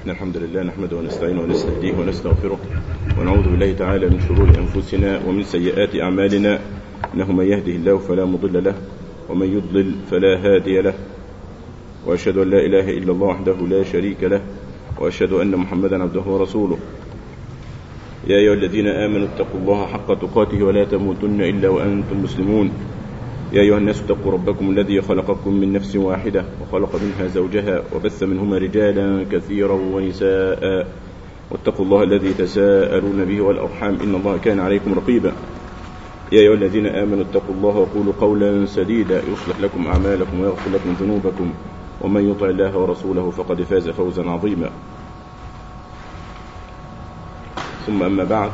إن الحمد لله نحمده ونستعينه ونستهديه ونستغفره ونعوذ بالله تعالى من شرور أنفسنا ومن سيئات أعمالنا إنه من يهده الله فلا مضل له ومن يضلل فلا هادي له وأشهد أن لا إله إلا الله وحده لا شريك له وأشهد أن محمدا عبده ورسوله يا أيها الذين آمنوا اتقوا الله حق تقاته ولا تموتن إلا وأنتم مسلمون يا أيها الناس اتقوا ربكم الذي خلقكم من نفس واحدة وخلق منها زوجها وبث منهما رجالا كثيرا ونساء واتقوا الله الذي تساءلون به والأرحام إن الله كان عليكم رقيبا يا أيها الذين آمنوا اتقوا الله وقولوا قولا سديدا يصلح لكم أعمالكم ويغفر لكم ذنوبكم ومن يطع الله ورسوله فقد فاز فوزا عظيما ثم أما بعد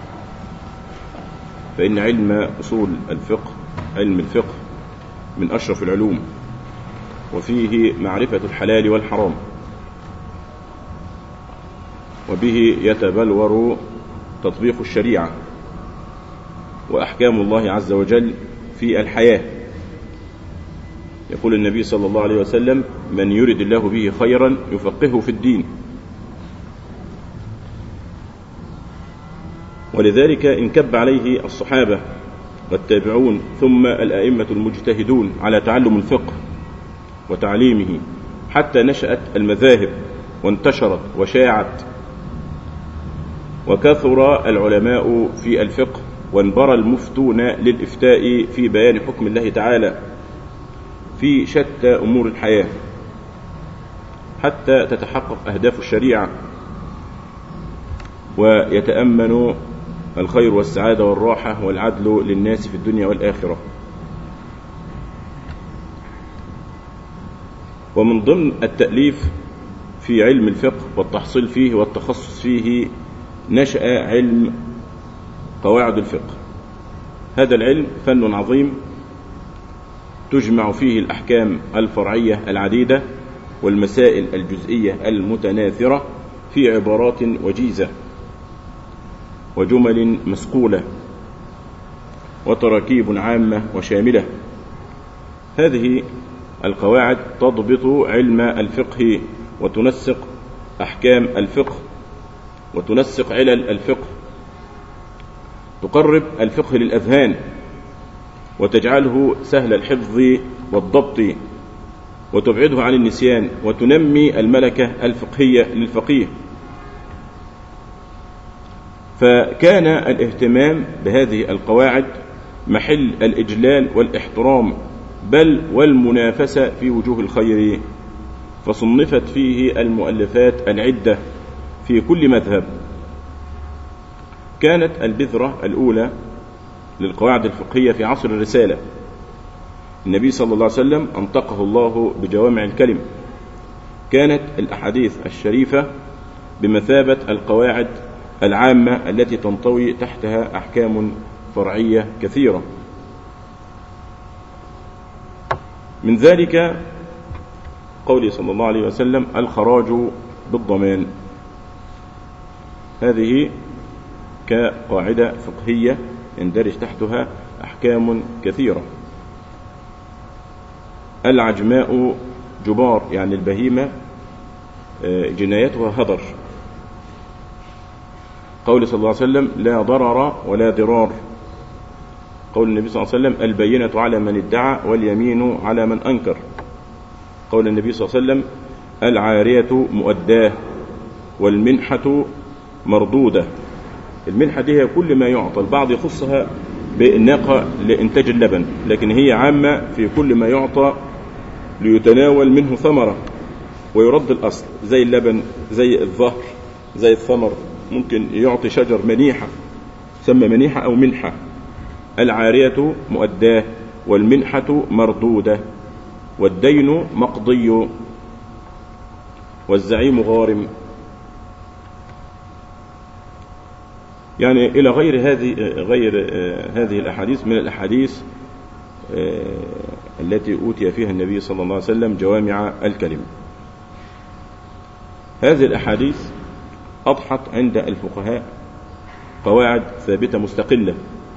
فإن علم أصول الفقه علم الفقه من أشرف العلوم وفيه معرفة الحلال والحرام وبه يتبلور تطبيق الشريعة وأحكام الله عز وجل في الحياة يقول النبي صلى الله عليه وسلم من يرد الله به خيرا يفقهه في الدين ولذلك انكب عليه الصحابة والتابعون ثم الأئمة المجتهدون على تعلم الفقه وتعليمه حتى نشأت المذاهب وانتشرت وشاعت وكثر العلماء في الفقه وانبرى المفتون للإفتاء في بيان حكم الله تعالى في شتى أمور الحياة حتى تتحقق أهداف الشريعة ويتأمن الخير والسعادة والراحة والعدل للناس في الدنيا والآخرة ومن ضمن التأليف في علم الفقه والتحصيل فيه والتخصص فيه نشأ علم قواعد الفقه هذا العلم فن عظيم تجمع فيه الأحكام الفرعية العديدة والمسائل الجزئية المتناثرة في عبارات وجيزة وجمل مسقولة وتراكيب عامة وشاملة هذه القواعد تضبط علم الفقه وتنسق أحكام الفقه وتنسق علل الفقه تقرب الفقه للأذهان وتجعله سهل الحفظ والضبط وتبعده عن النسيان وتنمي الملكة الفقهية للفقيه فكان الاهتمام بهذه القواعد محل الإجلال والاحترام بل والمنافسة في وجوه الخير فصنفت فيه المؤلفات العدة في كل مذهب كانت البذرة الأولى للقواعد الفقهية في عصر الرسالة النبي صلى الله عليه وسلم أنطقه الله بجوامع الكلم كانت الأحاديث الشريفة بمثابة القواعد العامة التي تنطوي تحتها أحكام فرعية كثيرة من ذلك قوله صلى الله عليه وسلم الخراج بالضمان هذه كقاعدة فقهية يندرج تحتها أحكام كثيرة العجماء جبار يعني البهيمة جنايتها هدر قول صلى الله عليه وسلم لا ضرر ولا ضرار قول النبي صلى الله عليه وسلم البينة على من ادعى واليمين على من أنكر قول النبي صلى الله عليه وسلم العارية مؤداه والمنحة مردودة المنحة دي هي كل ما يعطى البعض يخصها بالناقة لإنتاج اللبن لكن هي عامة في كل ما يعطى ليتناول منه ثمرة ويرد الأصل زي اللبن زي الظهر زي الثمر ممكن يعطي شجر منيحة سمى منيحة أو منحة العارية مؤداه والمنحة مردودة والدين مقضي والزعيم غارم يعني إلى غير هذه غير هذه الأحاديث من الأحاديث التي أوتي فيها النبي صلى الله عليه وسلم جوامع الكلم هذه الأحاديث أضحت عند الفقهاء قواعد ثابتة مستقلة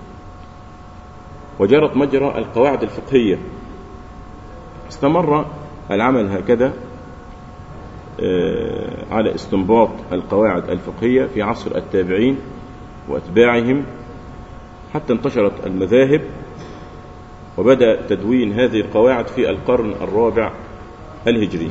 وجرت مجرى القواعد الفقهية استمر العمل هكذا على استنباط القواعد الفقهية في عصر التابعين وأتباعهم حتى انتشرت المذاهب وبدأ تدوين هذه القواعد في القرن الرابع الهجري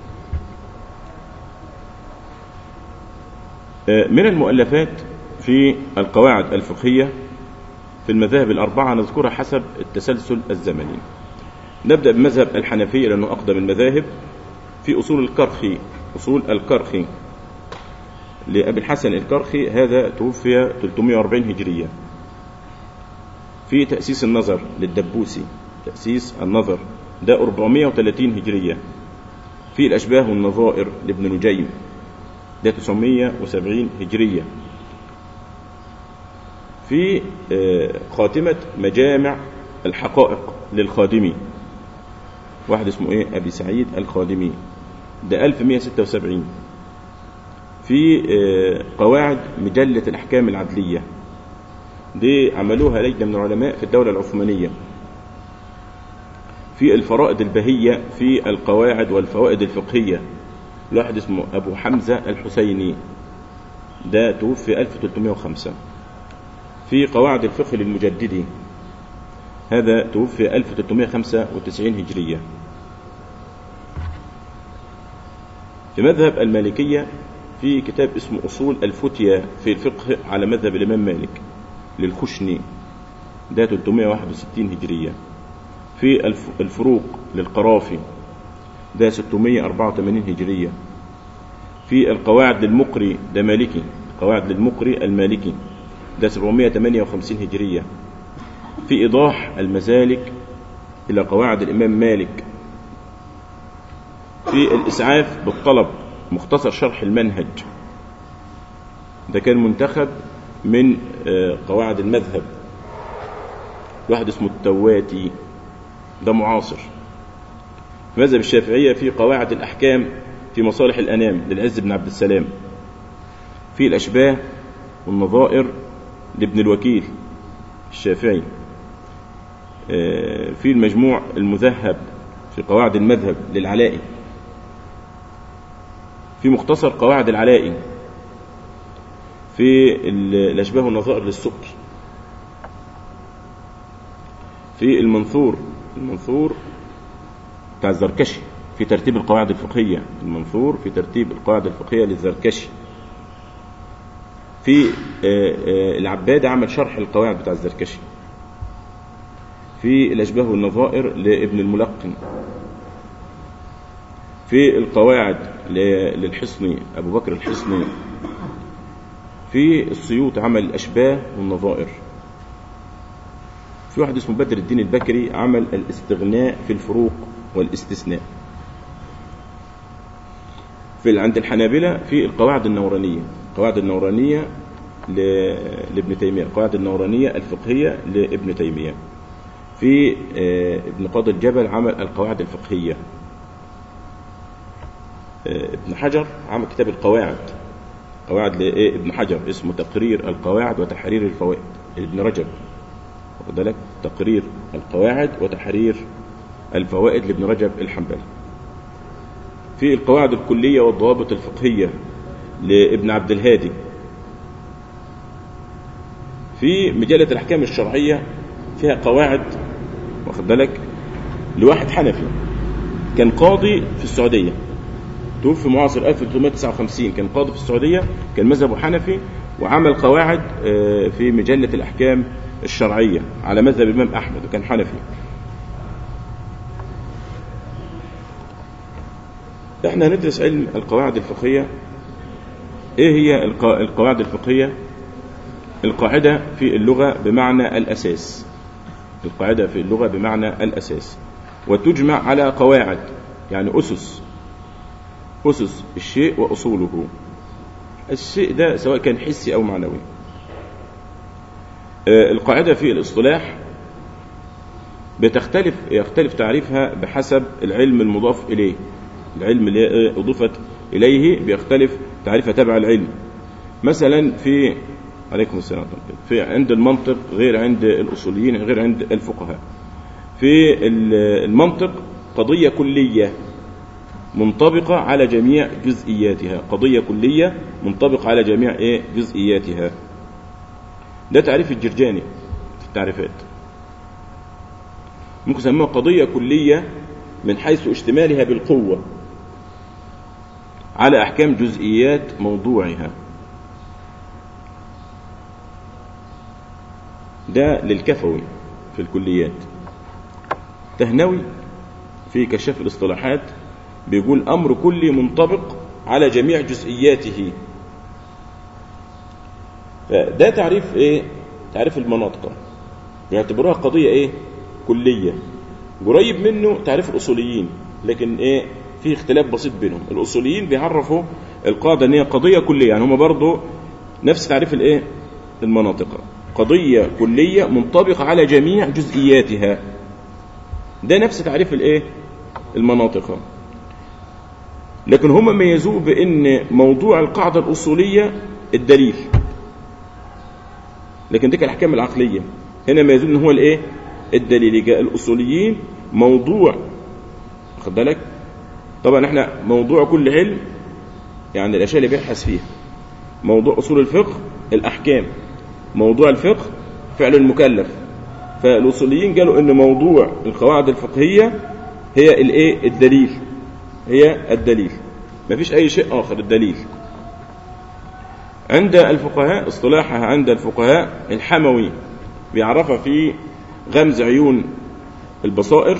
من المؤلفات في القواعد الفقهية في المذاهب الأربعة نذكرها حسب التسلسل الزمني نبدأ بمذهب الحنفية لأنه أقدم المذاهب في أصول الكرخي أصول الكرخي لأبي الحسن الكرخي هذا توفي 340 هجرية في تأسيس النظر للدبوسي تأسيس النظر ده 430 هجرية في الأشباه والنظائر لابن نجيم ده 970 هجرية في خاتمة مجامع الحقائق للخادمي واحد اسمه ايه ابي سعيد الخادمي ده 1176 في قواعد مجلة الأحكام العدلية دي عملوها لجنة من العلماء في الدولة العثمانية في الفرائض البهية في القواعد والفوائد الفقهية واحد اسمه أبو حمزة الحسيني ده توفي 1305 في قواعد الفقه للمجددي هذا توفي 1395 هجرية في مذهب المالكية في كتاب اسمه أصول الفتية في الفقه على مذهب الإمام مالك للخشني ده 361 هجرية في الفروق للقرافي ده 684 هجرية في القواعد للمقري ده مالكي قواعد للمقري المالكي ده 758 هجرية في إيضاح المزالك إلى قواعد الإمام مالك في الإسعاف بالطلب مختصر شرح المنهج ده كان منتخب من قواعد المذهب واحد اسمه التواتي ده معاصر مذهب الشافعية في قواعد الأحكام في مصالح الأنام للعز بن عبد السلام في الأشباه والنظائر لابن الوكيل الشافعي في المجموع المذهب في قواعد المذهب للعلائي في مختصر قواعد العلائي في الأشباه والنظائر للسكر في المنثور المنثور بتاع الزركشي في ترتيب القواعد الفقهية المنثور في ترتيب القواعد الفقهية للزركشي في العباد عمل شرح القواعد بتاع الزركشي في الأشباه والنظائر لابن الملقن في القواعد للحصني أبو بكر الحصني في السيوط عمل الأشباه والنظائر في واحد اسمه بدر الدين البكري عمل الاستغناء في الفروق والاستثناء في عند الحنابلة في القواعد النورانية القواعد النورانية لابن تيمية القواعد النورانية الفقهية لابن تيمية في ابن قاضي الجبل عمل القواعد الفقهية ابن حجر عمل كتاب القواعد قواعد لإيه ابن حجر اسمه تقرير القواعد وتحرير الفوائد ابن رجب واخد بالك تقرير القواعد وتحرير الفوائد لابن رجب الحنبلي في القواعد الكلية والضوابط الفقهية لابن عبد الهادي في مجلة الأحكام الشرعية فيها قواعد واخد بالك لواحد حنفي كان قاضي في السعودية توفي معاصر 1359 كان قاضي في السعودية كان مذهبه حنفي وعمل قواعد في مجلة الأحكام الشرعية على مذهب الإمام أحمد وكان حنفي احنا هندرس علم القواعد الفقهية ايه هي القواعد الفقهية القاعدة في اللغة بمعنى الأساس القاعدة في اللغة بمعنى الأساس وتجمع على قواعد يعني أسس أسس الشيء وأصوله الشيء ده سواء كان حسي أو معنوي القاعدة في الاصطلاح بتختلف يختلف تعريفها بحسب العلم المضاف إليه العلم اللي أضيفت إليه بيختلف تعريفها تبع العلم مثلا في عليكم السلام في عند المنطق غير عند الأصوليين غير عند الفقهاء في المنطق قضية كلية منطبقة على جميع جزئياتها قضية كلية منطبقة على جميع إيه جزئياتها ده تعريف الجرجاني في التعريفات ممكن يسموها قضية كلية من حيث اشتمالها بالقوة على أحكام جزئيات موضوعها ده للكفوي في الكليات تهنوي في كشاف الاصطلاحات بيقول أمر كلي منطبق على جميع جزئياته فده تعريف ايه تعريف المناطق يعتبروها قضية ايه كلية قريب منه تعريف الأصوليين لكن ايه في اختلاف بسيط بينهم الأصوليين بيعرفوا القاعدة ان هي قضية كلية يعني هم برضو نفس تعريف الايه المناطق قضية كلية منطبقة على جميع جزئياتها ده نفس تعريف الايه المناطق لكن هم ميزوه بان موضوع القاعدة الأصولية الدليل لكن دي الاحكام العقليه هنا ميزوه ان هو الايه الدليل جاء الاصوليين موضوع خد بالك طبعا احنا موضوع كل علم يعني الاشياء اللي بيبحث فيها موضوع اصول الفقه الاحكام موضوع الفقه فعل المكلف فالاصوليين قالوا ان موضوع القواعد الفقهيه هي الايه الدليل هي الدليل مفيش اي شيء اخر الدليل عند الفقهاء اصطلاحها عند الفقهاء الحموي بيعرفها في غمز عيون البصائر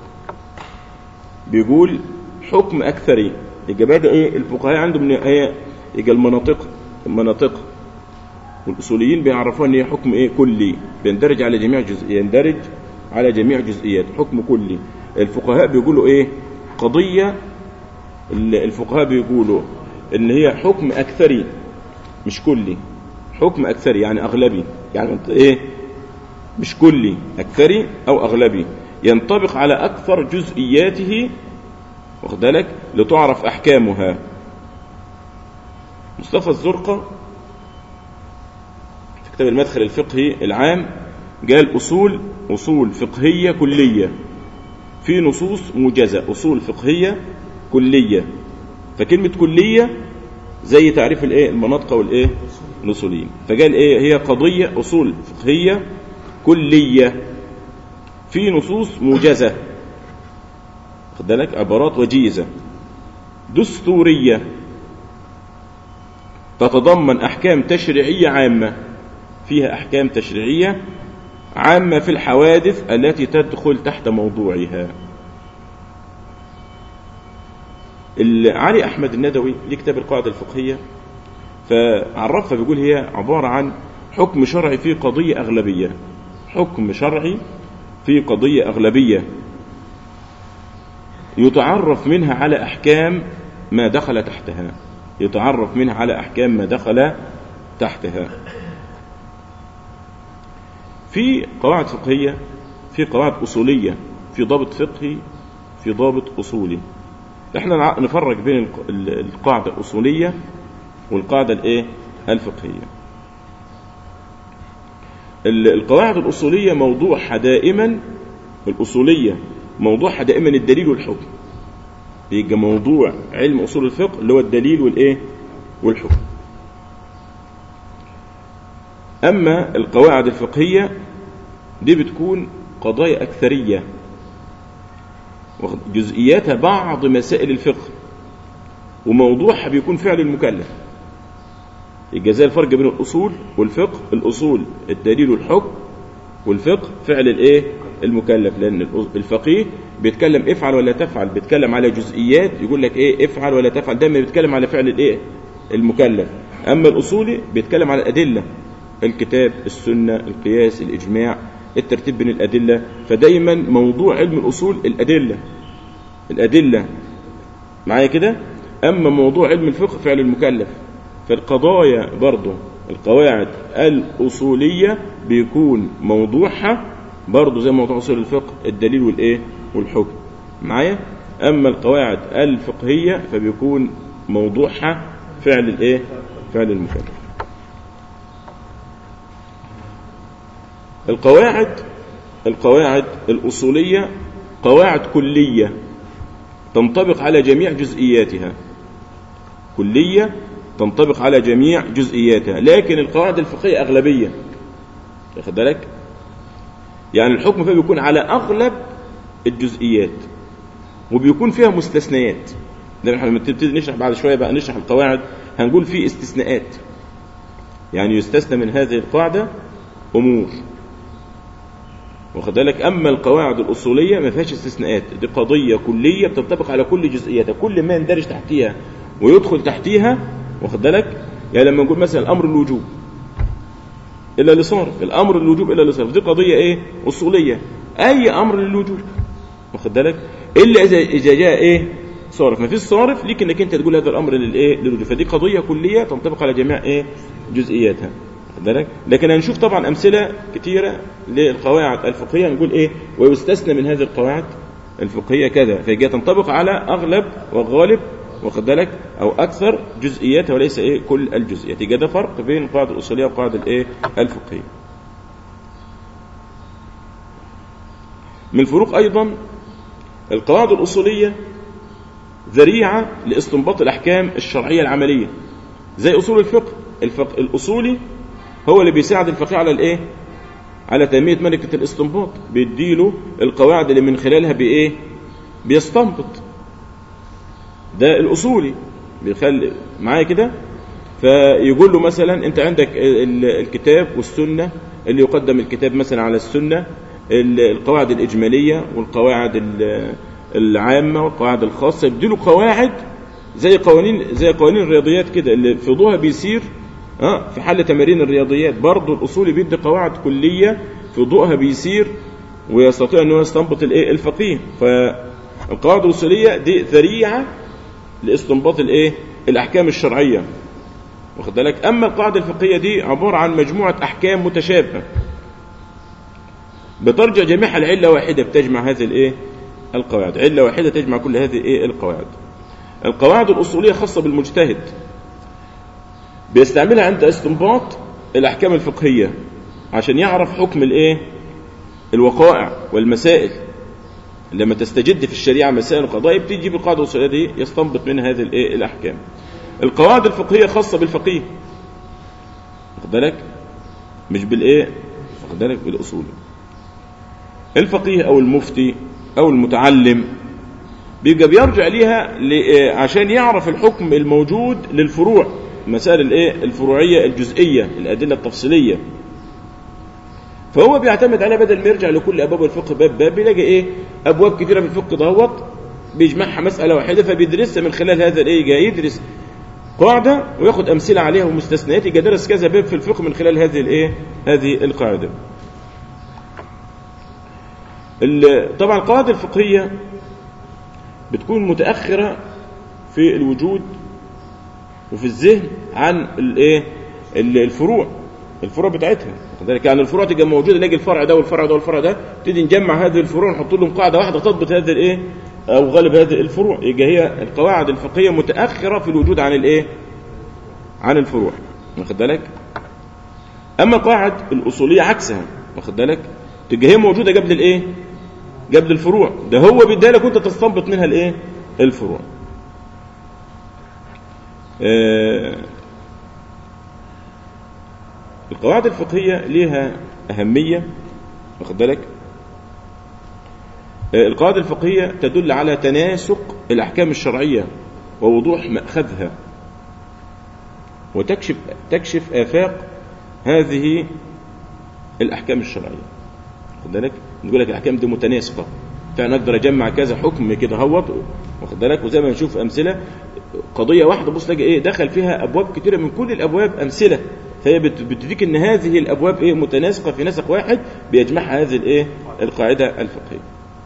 بيقول حكم أكثري يبقى ده إيه الفقهاء عندهم إيه يبقى المناطق المناطق والأصوليين بيعرفوها إن هي حكم إيه كلي بيندرج على جميع جزء يندرج على جميع جزئيات حكم كلي الفقهاء بيقولوا إيه قضية الفقهاء بيقولوا إن هي حكم أكثري مش كلي حكم أكثري يعني أغلبي يعني إيه مش كلي أكثري أو أغلبي ينطبق على أكثر جزئياته واخد بالك لتعرف أحكامها مصطفى الزرقة في كتاب المدخل الفقهي العام قال أصول أصول فقهية كلية في نصوص موجزة أصول فقهية كلية فكلمة كلية زي تعريف الايه المناطق والايه الاصوليين فقال ايه هي قضيه اصول فقهيه كليه في نصوص موجزه خد بالك عبارات وجيزه دستوريه تتضمن احكام تشريعيه عامه فيها احكام تشريعيه عامه في الحوادث التي تدخل تحت موضوعها علي أحمد الندوي ليه كتاب القاعدة الفقهية فعرفها بيقول هي عبارة عن حكم شرعي في قضية أغلبية حكم شرعي في قضية أغلبية يتعرف منها على أحكام ما دخل تحتها يتعرف منها على أحكام ما دخل تحتها في قواعد فقهية في قواعد أصولية في ضابط فقهي في ضابط أصولي احنا نفرق بين القاعدة الأصولية والقاعدة الايه الفقهية القواعد الأصولية موضوعها دائما الأصولية موضوعها دائما الدليل والحكم يبقى موضوع علم أصول الفقه اللي هو الدليل والإيه والحكم أما القواعد الفقهية دي بتكون قضايا أكثرية جزئياتها بعض مسائل الفقه وموضوعها بيكون فعل المكلف يبقى زي الفرق بين الاصول والفقه الاصول الدليل والحكم والفقه فعل الايه المكلف لان الفقيه بيتكلم افعل ولا تفعل بيتكلم على جزئيات يقول لك ايه افعل ولا تفعل دايما بيتكلم على فعل الايه المكلف اما الاصولي بيتكلم على الادله الكتاب السنه القياس الاجماع الترتيب بين الأدلة فدايما موضوع علم الأصول الأدلة الأدلة معايا كده أما موضوع علم الفقه فعل المكلف فالقضايا برضه القواعد الأصولية بيكون موضوعها برضه زي موضوع أصول الفقه الدليل والإيه والحكم معايا أما القواعد الفقهية فبيكون موضوعها فعل الإيه فعل المكلف القواعد القواعد الأصولية قواعد كلية تنطبق على جميع جزئياتها كلية تنطبق على جميع جزئياتها لكن القواعد الفقهية أغلبية واخد بالك يعني الحكم فيها بيكون على أغلب الجزئيات وبيكون فيها مستثنيات ده احنا لما نبتدي نشرح بعد شوية بقى نشرح القواعد هنقول في استثناءات يعني يستثنى من هذه القاعدة أمور واخد بالك أما القواعد الأصولية ما فيهاش استثناءات دي قضية كلية بتنطبق على كل جزئياتها كل ما يندرج تحتيها ويدخل تحتيها واخد بالك يعني لما نقول مثلا الأمر الوجوب إلا لصارف الأمر الوجوب إلا لصارف دي قضية إيه أصولية أي أمر للوجوب واخد بالك إلا إذا إذا جاء إيه صارف ما فيش صارف ليك انك انت تقول هذا الامر للايه للوجوب فدي قضيه كليه تنطبق على جميع ايه جزئياتها واخد بالك لكن هنشوف طبعا امثله كثيره للقواعد الفقهيه نقول ايه ويستثنى من هذه القواعد الفقهيه كذا فهي تنطبق على اغلب وغالب واخد بالك او اكثر جزئياتها وليس ايه كل الجزئيات يبقى ده فرق بين القواعد الاصوليه والقواعد الايه الفقهيه من الفروق ايضا القواعد الاصوليه ذريعه لاستنباط الاحكام الشرعيه العمليه زي اصول الفقه الفقه الاصولي هو اللي بيساعد الفقيه على الايه على تنميه ملكه الاستنباط بيديله القواعد اللي من خلالها بايه بيستنبط ده الاصولي بيخلي معايا كده فيقول له مثلا انت عندك الكتاب والسنه اللي يقدم الكتاب مثلا على السنه القواعد الاجماليه والقواعد العامه والقواعد الخاصه يديله قواعد زي قوانين زي قوانين الرياضيات كده اللي في ضوها بيسير اه في حل تمارين الرياضيات برضه الاصولي بيدي قواعد كليه في ضوءها بيسير ويستطيع ان هو يستنبط الايه الفقيه فالقواعد الاصوليه دي ذريعه لاستنباط الايه الاحكام الشرعيه واخد بالك اما القاعده الفقهيه دي عباره عن مجموعه احكام متشابهه بترجع جميعها لعله واحده بتجمع هذه الايه القواعد عله واحده تجمع كل هذه الايه القواعد القواعد الاصوليه خاصه بالمجتهد بيستعملها عند استنباط الاحكام الفقهيه عشان يعرف حكم الايه الوقائع والمسائل لما تستجد في الشريعه مسائل القضاء يبتدي يجيب القاعده الاصوليه دي يستنبط منها هذه الايه الاحكام القواعد الفقهيه خاصه بالفقيه واخد بالك مش بالايه واخد بالك بالاصول الفقيه او المفتي او المتعلم بيبقى بيرجع ليها عشان يعرف الحكم الموجود للفروع المسائل الايه الفروعيه الجزئيه الادله التفصيليه فهو بيعتمد عليها بدل ما يرجع لكل ابواب الفقه باب باب بيلاقي ايه ابواب كثيره في الفقه دوت بيجمعها مساله واحده فبيدرسها من خلال هذا الايه جاي يدرس قاعده وياخد امثله عليها ومستثنيات يجي درس كذا باب في الفقه من خلال هذه الايه هذه القاعده طبعا القواعد الفقهيه بتكون متاخره في الوجود وفي الذهن عن الايه الفروع الفروع بتاعتها كذلك يعني الفروع تبقى موجوده نلاقي الفرع ده والفرع ده والفرع ده تيجي نجمع هذه الفروع نحط لهم قاعده واحده تضبط هذه الايه او غالب هذه الفروع يبقى هي القواعد الفقهيه متاخره في الوجود عن الايه عن الفروع واخد بالك اما القواعد الاصوليه عكسها واخد بالك تبقى هي موجوده قبل الايه قبل الفروع ده هو بيديها لك وانت تستنبط منها الايه الفروع آه القواعد الفقهية لها أهمية واخد بالك آه القواعد الفقهية تدل على تناسق الأحكام الشرعية ووضوح مأخذها وتكشف تكشف آفاق هذه الأحكام الشرعية واخد بالك نقول لك الأحكام دي متناسقة فأنا أقدر أجمع كذا حكم كده هوت واخد بالك وزي ما نشوف أمثلة قضية واحدة بص تلاقي إيه دخل فيها أبواب كتيرة من كل الأبواب أمثلة فهي بتديك ان هذه الابواب ايه متناسقه في نسق واحد بيجمعها هذه الايه القاعده الفقهيه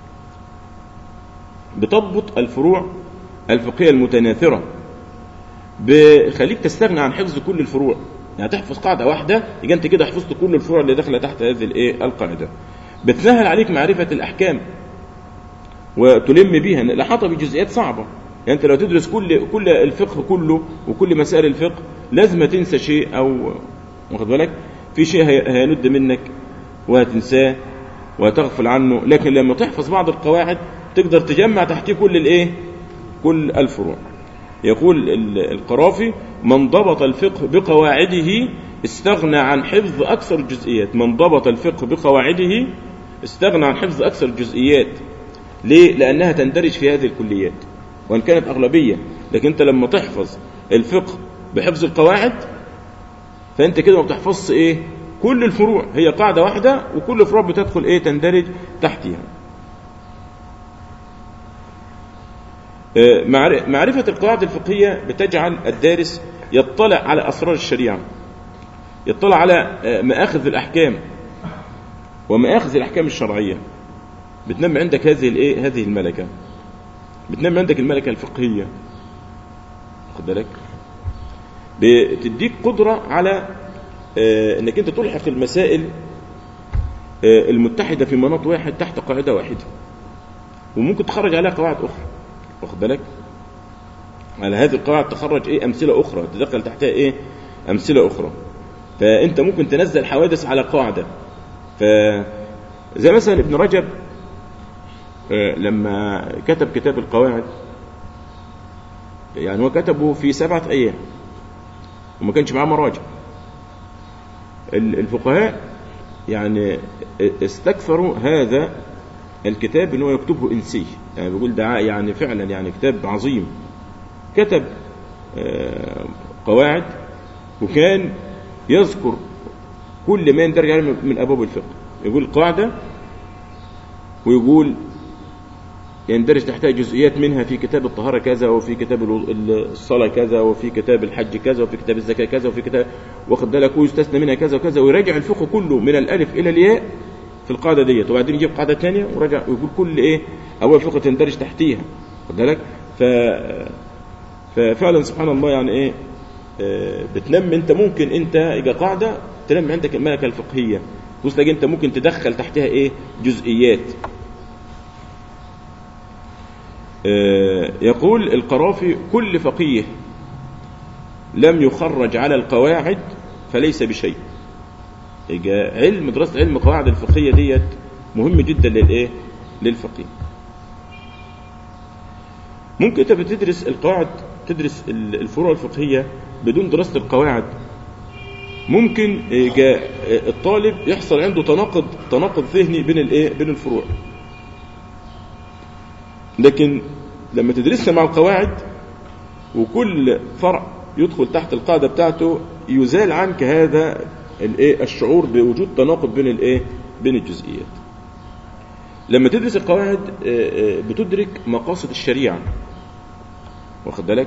بتضبط الفروع الفقهيه المتناثره بخليك تستغنى عن حفظ كل الفروع يعني تحفظ قاعده واحده يبقى انت كده حفظت كل الفروع اللي داخله تحت هذه الايه القاعده بتسهل عليك معرفه الاحكام وتلم بيها الاحاطه بجزئيات صعبه يعني انت لو تدرس كل كل الفقه كله وكل مسائل الفقه لازم تنسى شيء او واخد بالك في شيء هيند منك وهتنساه وهتغفل عنه لكن لما تحفظ بعض القواعد تقدر تجمع تحتيه كل الايه كل الفروع يقول القرافي من ضبط الفقه بقواعده استغنى عن حفظ أكثر الجزئيات من ضبط الفقه بقواعده استغنى عن حفظ أكثر الجزئيات ليه؟ لأنها تندرج في هذه الكليات وإن كانت أغلبية لكن أنت لما تحفظ الفقه بحفظ القواعد فأنت كده ما بتحفظش إيه كل الفروع هي قاعدة واحدة وكل الفروع بتدخل إيه تندرج تحتها معرفة القواعد الفقهية بتجعل الدارس يطلع على أسرار الشريعة يطلع على مآخذ الأحكام ومآخذ الأحكام الشرعية بتنمي عندك هذه الايه هذه الملكة بتنمي عندك الملكة الفقهية خد بالك بتديك قدرة على آه انك انت تلحق المسائل آه المتحدة في مناط واحد تحت قاعدة واحدة وممكن تخرج عليها قواعد أخرى واخد بالك على هذه القواعد تخرج ايه أمثلة أخرى تدخل تحتها ايه أمثلة أخرى فأنت ممكن تنزل حوادث على قاعدة فزي مثلا ابن رجب لما كتب كتاب القواعد يعني هو كتبه في سبعة أيام وما كانش معاه مراجع الفقهاء يعني استكثروا هذا الكتاب ان هو يكتبه انسي يعني بيقول ده يعني فعلا يعني كتاب عظيم كتب قواعد وكان يذكر كل ما يندرج عليه من ابواب الفقه يقول قاعده ويقول يندرج تحتها جزئيات منها في كتاب الطهارة كذا وفي كتاب الصلاة كذا وفي كتاب الحج كذا وفي كتاب الزكاة كذا وفي كتاب واخد بالك ويستثنى منها كذا وكذا ويراجع الفقه كله من الألف إلى الياء في القاعدة ديت وبعدين يجيب قاعدة ثانية ويراجع ويقول كل إيه أول فقه تندرج تحتيها واخد بالك ف ففعلا سبحان الله يعني إيه بتنمي أنت ممكن أنت يجي قاعدة تنمي عندك الملكة الفقهية تلاقي أنت ممكن تدخل تحتها إيه جزئيات يقول القرافي كل فقيه لم يخرج على القواعد فليس بشيء علم دراسة علم قواعد الفقهية ديت مهم جدا للايه للفقيه ممكن انت بتدرس القواعد تدرس الفروع الفقهية بدون دراسة القواعد ممكن الطالب يحصل عنده تناقض تناقض ذهني بين الايه بين الفروع لكن لما تدرسها مع القواعد وكل فرع يدخل تحت القاعدة بتاعته يزال عنك هذا الايه الشعور بوجود تناقض بين الايه بين الجزئيات لما تدرس القواعد بتدرك مقاصد الشريعة واخد بالك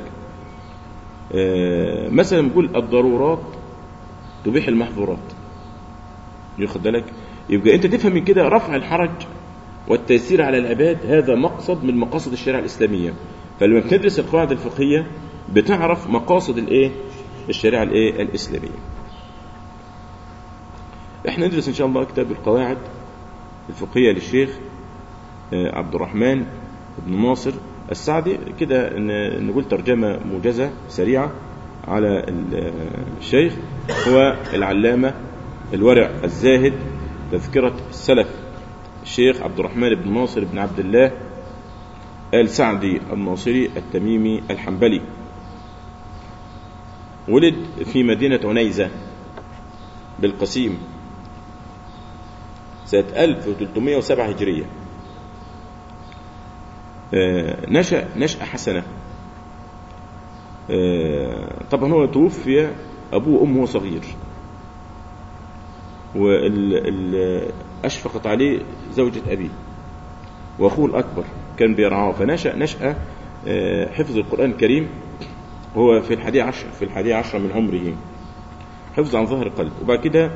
مثلا نقول الضرورات تبيح المحظورات ياخد بالك يبقى انت تفهم من كده رفع الحرج والتيسير على العباد هذا مقصد من مقاصد الشريعة الإسلامية فلما بتدرس القواعد الفقهية بتعرف مقاصد الايه الشريعة الايه الإسلامية احنا ندرس ان شاء الله كتاب القواعد الفقهية للشيخ عبد الرحمن بن ناصر السعدي كده نقول ترجمة موجزة سريعة على الشيخ هو العلامة الورع الزاهد تذكرة السلف الشيخ عبد الرحمن بن ناصر بن عبد الله آل سعدي الناصري التميمي الحنبلي ولد في مدينة عنيزة بالقسيم سنة 1307 هجرية نشأ نشأة حسنة طبعا هو توفي أبوه وأمه صغير وأشفقت عليه زوجة أبيه وأخوه الأكبر كان بيرعاه فنشأ نشأة حفظ القرآن الكريم هو في الحادي عشر في الحادي عشر من عمره حفظ عن ظهر قلب وبعد كده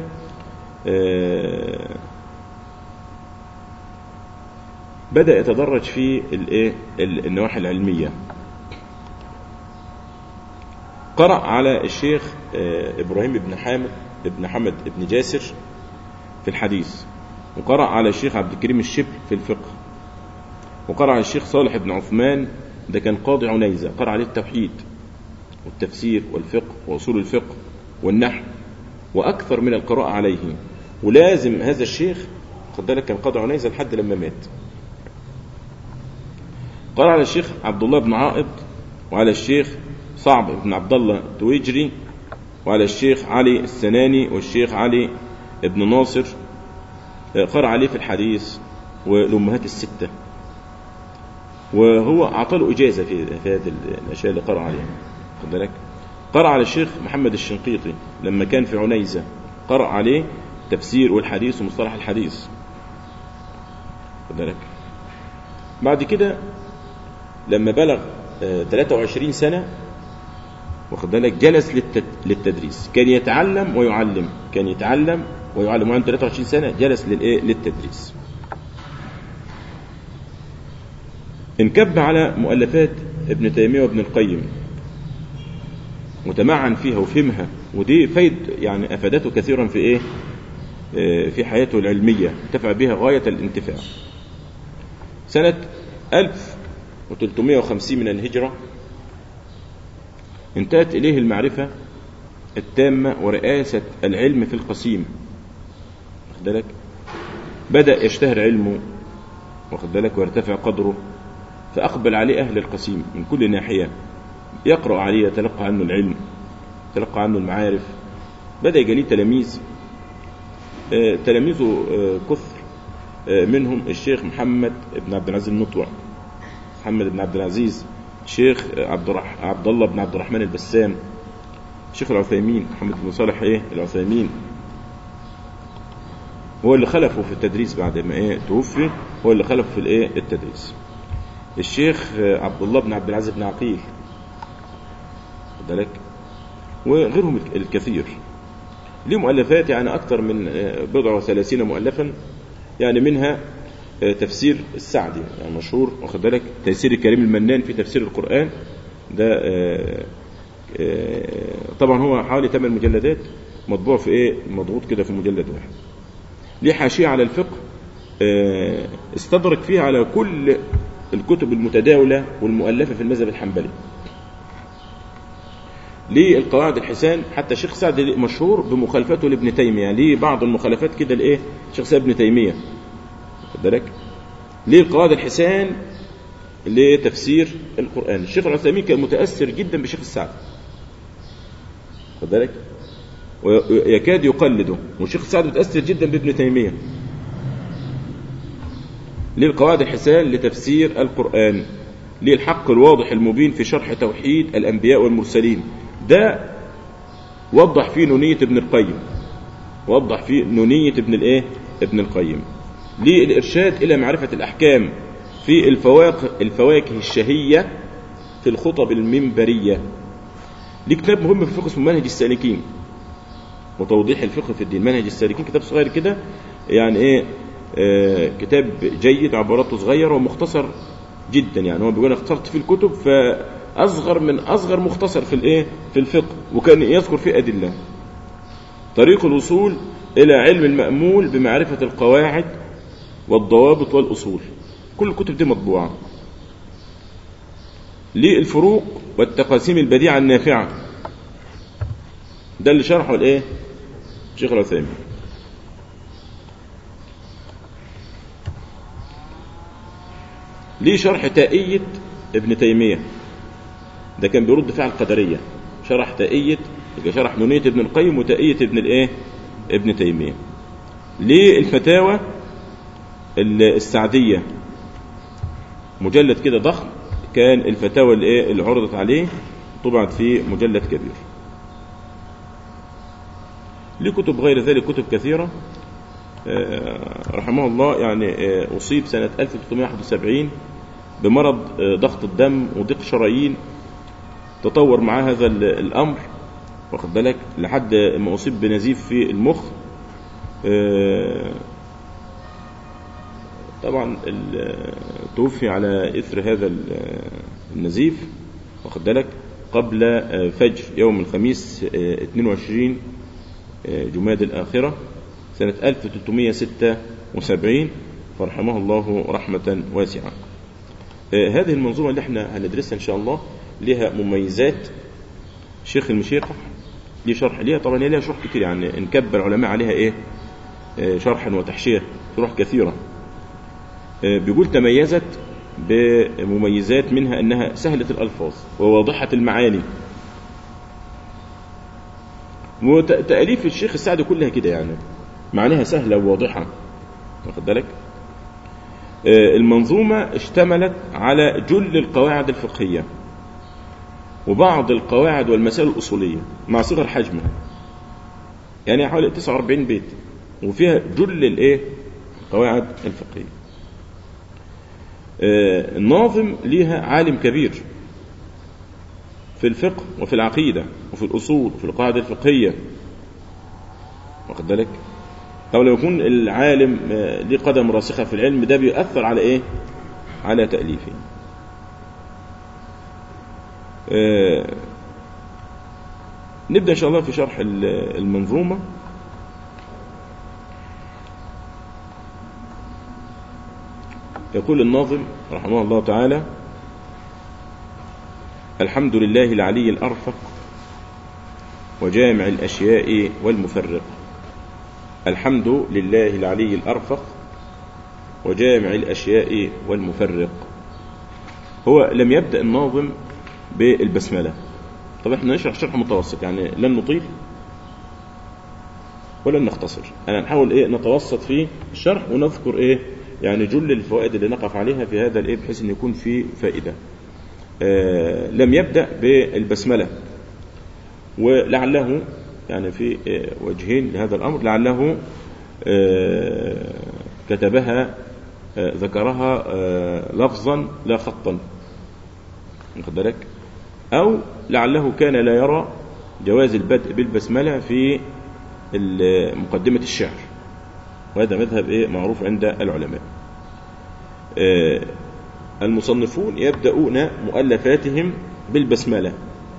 بدأ يتدرج في الايه النواحي العلمية قرأ على الشيخ إبراهيم بن حامد ابن حمد بن جاسر في الحديث وقرأ على الشيخ عبد الكريم الشبل في الفقه وقرأ على الشيخ صالح بن عثمان ده كان قاضي عنيزة قرأ عليه التوحيد والتفسير والفقه وأصول الفقه والنحو وأكثر من القراءة عليه ولازم هذا الشيخ خد بالك كان قاضي عنيزة لحد لما مات قرأ على الشيخ عبد الله بن عائض وعلى الشيخ صعب بن عبد الله التويجري وعلى الشيخ علي السناني والشيخ علي بن ناصر قرأ عليه في الحديث والأمهات الستة وهو أعطى له إجازة في, في هذه الأشياء اللي قرأ عليها خد بالك قرأ على الشيخ محمد الشنقيطي لما كان في عنيزة قرأ عليه تفسير والحديث ومصطلح الحديث خد بالك بعد كده لما بلغ 23 سنة واخد بالك جلس للتدريس كان يتعلم ويعلم كان يتعلم ويعلم وعنده 23 سنة جلس للايه للتدريس انكب على مؤلفات ابن تيمية وابن القيم متمعن فيها وفهمها ودي فايد يعني افادته كثيرا في ايه في حياته العلمية انتفع بها غاية الانتفاع سنة 1350 من الهجرة انتهت إليه المعرفة التامة ورئاسة العلم في القسيم واخد بالك بدأ يشتهر علمه واخد بالك ويرتفع قدره فأقبل عليه أهل القسيم من كل ناحية يقرأ عليه يتلقى عنه العلم يتلقى عنه المعارف بدأ يجليه تلاميذ آه تلاميذه آه كثر آه منهم الشيخ محمد بن عبد العزيز النطوع محمد بن عبد العزيز الشيخ عبد الرح... عبد الله بن عبد الرحمن البسام الشيخ العثيمين محمد بن صالح ايه العثيمين هو اللي خلفه في التدريس بعد ما ايه توفي هو اللي خلفه في الايه التدريس الشيخ عبد الله بن عبد العزيز بن عقيل بالك وغيرهم الكثير ليه مؤلفات يعني أكثر من بضع وثلاثين مؤلفا يعني منها تفسير السعدي يعني مشهور واخد بالك تيسير الكريم المنان في تفسير القرآن ده طبعا هو حوالي 8 مجلدات مطبوع في ايه مضغوط كده في مجلد واحد ليه حاشية على الفقه استدرك فيها على كل الكتب المتداولة والمؤلفة في المذهب الحنبلي ليه القواعد الحسان حتى الشيخ سعد مشهور بمخالفته لابن تيمية ليه بعض المخالفات كده لايه الشيخ سعد ابن تيمية خد بالك ليه القواعد الحسان لتفسير القرآن الشيخ العثيمين كان متأثر جدا بشيخ السعد خد بالك ويكاد يقلده والشيخ السعد متأثر جدا بابن تيمية ليه القواعد الحسان لتفسير القرآن ليه الحق الواضح المبين في شرح توحيد الأنبياء والمرسلين ده وضح فيه نونية ابن القيم وضح فيه نونية ابن الايه ابن القيم ليه الإرشاد إلى معرفة الأحكام في الفواكه, الفواكه الشهية في الخطب المنبرية ليه كتاب مهم في الفقه اسمه منهج السالكين وتوضيح الفقه في الدين منهج السالكين كتاب صغير كده يعني ايه آه كتاب جيد عباراته صغيرة ومختصر جدا يعني هو بيقول اختصرت في الكتب فأصغر من أصغر مختصر في الايه في الفقه وكان يذكر فيه أدلة طريق الوصول إلى علم المأمول بمعرفة القواعد والضوابط والأصول كل الكتب دي مطبوعة للفروق والتقاسيم البديعة النافعة ده اللي شرحه الايه الشيخ العثيمين ليه شرح تائية ابن تيمية ده كان بيرد فيها القدرية شرح تائية شرح نونية ابن القيم وتائية ابن الايه ابن تيمية ليه الفتاوى السعدية مجلد كده ضخم كان الفتاوى اللي, ايه اللي عرضت عليه طبعت في مجلد كبير ليه كتب غير ذلك كتب كثيرة رحمه الله يعني أصيب سنة 1371 بمرض ضغط الدم وضيق شرايين تطور مع هذا الأمر واخد بالك لحد ما أصيب بنزيف في المخ طبعا توفي على إثر هذا النزيف واخد بالك قبل فجر يوم الخميس 22 جماد الآخرة سنة 1376 فرحمه الله رحمة واسعة هذه المنظومة اللي احنا هندرسها إن شاء الله لها مميزات شيخ المشيخة ليه شرح ليها طبعا ليها شرح كتير يعني نكب العلماء عليها ايه شرحا وتحشية شروح كثيرة بيقول تميزت بمميزات منها أنها سهلة الألفاظ وواضحة المعاني وتأليف الشيخ السعدي كلها كده يعني معناها سهلة وواضحة واخد بالك آه، المنظومة اشتملت على جل القواعد الفقهية وبعض القواعد والمسائل الأصولية مع صغر حجمها يعني حوالي 49 بيت وفيها جل الايه القواعد الفقهية آه، الناظم ليها عالم كبير في الفقه وفي العقيدة وفي الأصول وفي القواعد الفقهية واخد بالك أو لو يكون العالم آه، ليه قدم راسخة في العلم ده بيؤثر على إيه على تأليفه آه، نبدأ إن شاء الله في شرح المنظومة يقول الناظم رحمه الله تعالى الحمد لله العلي الأرفق وجامع الأشياء والمفرق الحمد لله العلي الأرفق وجامع الأشياء والمفرق هو لم يبدأ الناظم بالبسملة طب احنا نشرح شرح متوسط يعني لن نطيل ولن نختصر انا نحاول ايه نتوسط في الشرح ونذكر ايه يعني جل الفوائد اللي نقف عليها في هذا الايه بحيث ان يكون في فائده آه لم يبدا بالبسمله ولعله يعني في آه وجهين لهذا الامر لعله آه كتبها آه ذكرها آه لفظا لا خطا واخد بالك أو لعله كان لا يرى جواز البدء بالبسملة في مقدمة الشعر وهذا مذهب إيه معروف عند العلماء آه المصنفون يبدأون مؤلفاتهم بالبسملة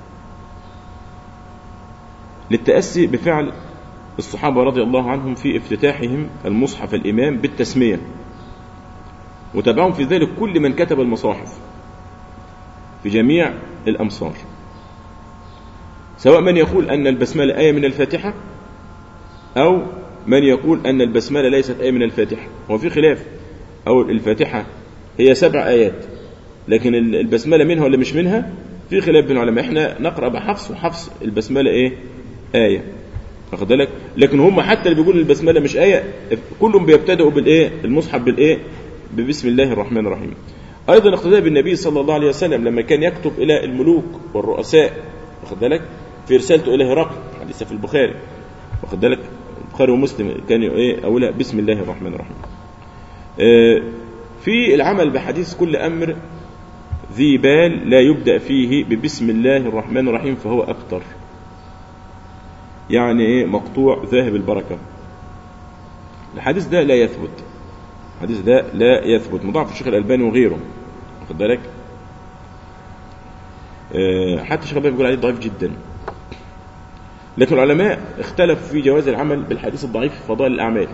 للتأسي بفعل الصحابة رضي الله عنهم في افتتاحهم المصحف الإمام بالتسمية وتبعهم في ذلك كل من كتب المصاحف في جميع الأمصار سواء من يقول أن البسملة آية من الفاتحة أو من يقول أن البسملة ليست آية من الفاتحة وفي خلاف أو الفاتحة هي سبع آيات لكن البسملة منها ولا مش منها في خلاف بين العلماء احنا نقرأ بحفص وحفص البسملة ايه آية واخد بالك لكن هم حتى اللي بيقولوا البسملة مش آية كلهم بيبتدئوا بالايه المصحف بالايه ببسم الله الرحمن الرحيم أيضا اقتداء بالنبي صلى الله عليه وسلم لما كان يكتب إلى الملوك والرؤساء واخد بالك في رسالته إلى هرقل حديثة في البخاري واخد بالك البخاري ومسلم كان إيه أولها بسم الله الرحمن الرحيم آه في العمل بحديث كل أمر ذي بال لا يبدأ فيه ببسم الله الرحمن الرحيم فهو أبتر يعني إيه مقطوع ذاهب البركة الحديث ده لا يثبت الحديث ده لا يثبت مضاعف الشيخ الألباني وغيره واخد بالك أه حتى الشيخ الألباني بيقول عليه ضعيف جدا لكن العلماء اختلفوا في جواز العمل بالحديث الضعيف في فضائل الأعمال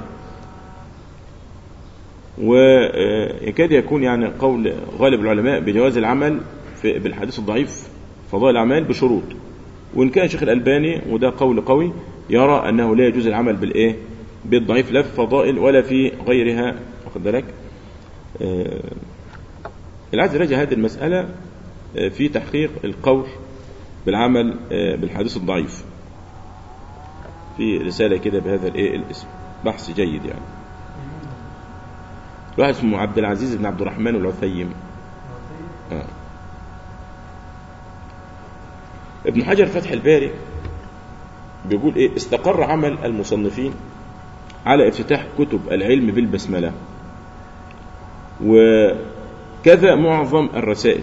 ويكاد يكون يعني قول غالب العلماء بجواز العمل في بالحديث الضعيف فضائل الأعمال بشروط وإن كان الشيخ الألباني وده قول قوي يرى أنه لا يجوز العمل بالإيه بالضعيف لا في فضائل ولا في غيرها واخد بالك آه العايز يراجع هذه المسألة آه في تحقيق القول بالعمل آه بالحديث الضعيف في رسالة كده بهذا الايه الاسم بحث جيد يعني واحد اسمه عبد العزيز بن عبد الرحمن العثيم آه. ابن حجر فتح الباري بيقول ايه استقر عمل المصنفين على افتتاح كتب العلم بالبسملة وكذا معظم الرسائل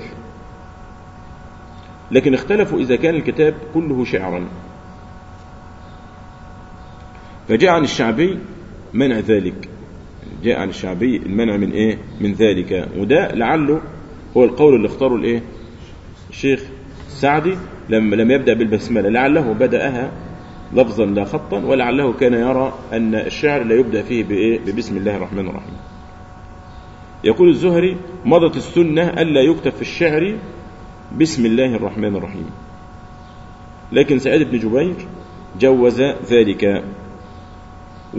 لكن اختلفوا إذا كان الكتاب كله شعرا فجاء عن الشعبي منع ذلك جاء عن الشعبي المنع من ايه من ذلك وده لعله هو القول اللي اختاره الايه الشيخ السعدي لما لم يبدأ بالبسملة لعله بدأها لفظا لا خطا ولعله كان يرى أن الشعر لا يبدأ فيه بإيه ببسم الله الرحمن الرحيم يقول الزهري مضت السنة ألا يكتب في الشعر بسم الله الرحمن الرحيم لكن سعيد بن جبير جوز ذلك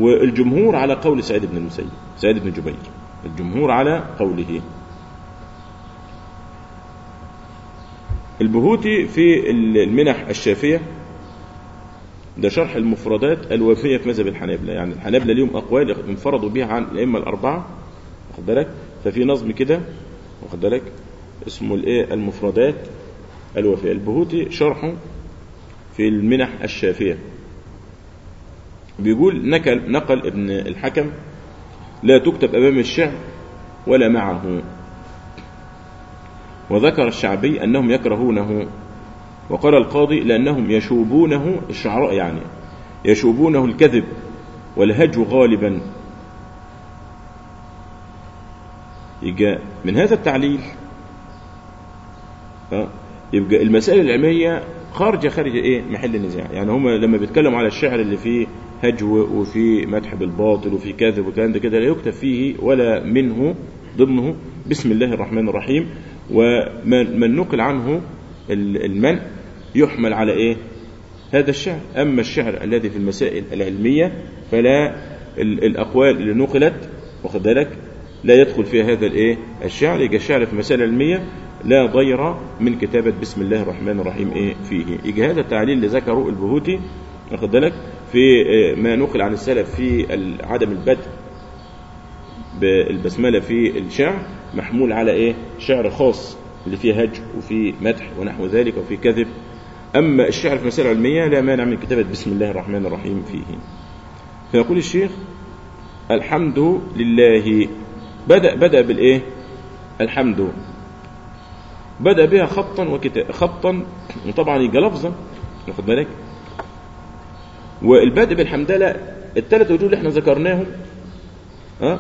والجمهور على قول سعيد بن المسيب سعيد بن جبير الجمهور على قوله البهوتي في المنح الشافية ده شرح المفردات الوافية في مذهب الحنابلة يعني الحنابلة ليهم أقوال انفردوا بها عن الأئمة الأربعة واخد بالك ففي نظم كده واخد بالك اسمه الايه المفردات الوافية البهوتي شرحه في المنح الشافية بيقول نقل نقل ابن الحكم لا تكتب أمام الشعر ولا معه وذكر الشعبي أنهم يكرهونه وقال القاضي لأنهم يشوبونه الشعراء يعني يشوبونه الكذب والهجو غالبا يبقى من هذا التعليل يبقى المسائل العلمية خارجة خارج ايه محل النزاع يعني هم لما بيتكلموا على الشعر اللي فيه هجو وفي مدح بالباطل وفي كذب وكلام ده كده لا يكتب فيه ولا منه ضمنه بسم الله الرحمن الرحيم ومن من نقل عنه المنع يحمل على ايه هذا الشعر اما الشعر الذي في المسائل العلمية فلا الاقوال اللي نقلت واخد بالك لا يدخل فيها هذا الايه الشعر يجي الشعر في المسائل العلمية لا ضير من كتابة بسم الله الرحمن الرحيم ايه فيه يجي هذا التعليل اللي ذكره البهوتي واخد بالك في ما نقل عن السلف في عدم البدء بالبسملة في الشعر محمول على ايه شعر خاص اللي فيه هج وفيه مدح ونحو ذلك وفيه كذب اما الشعر في مسائل علمية لا مانع من كتابة بسم الله الرحمن الرحيم فيه فيقول الشيخ الحمد لله بدأ بدأ بالايه الحمد بدأ بها خطا وكتاب خطا وطبعا يبقى لفظا واخد بالك والبدء بالحمدلة الثلاث وجوه اللي احنا ذكرناهم ها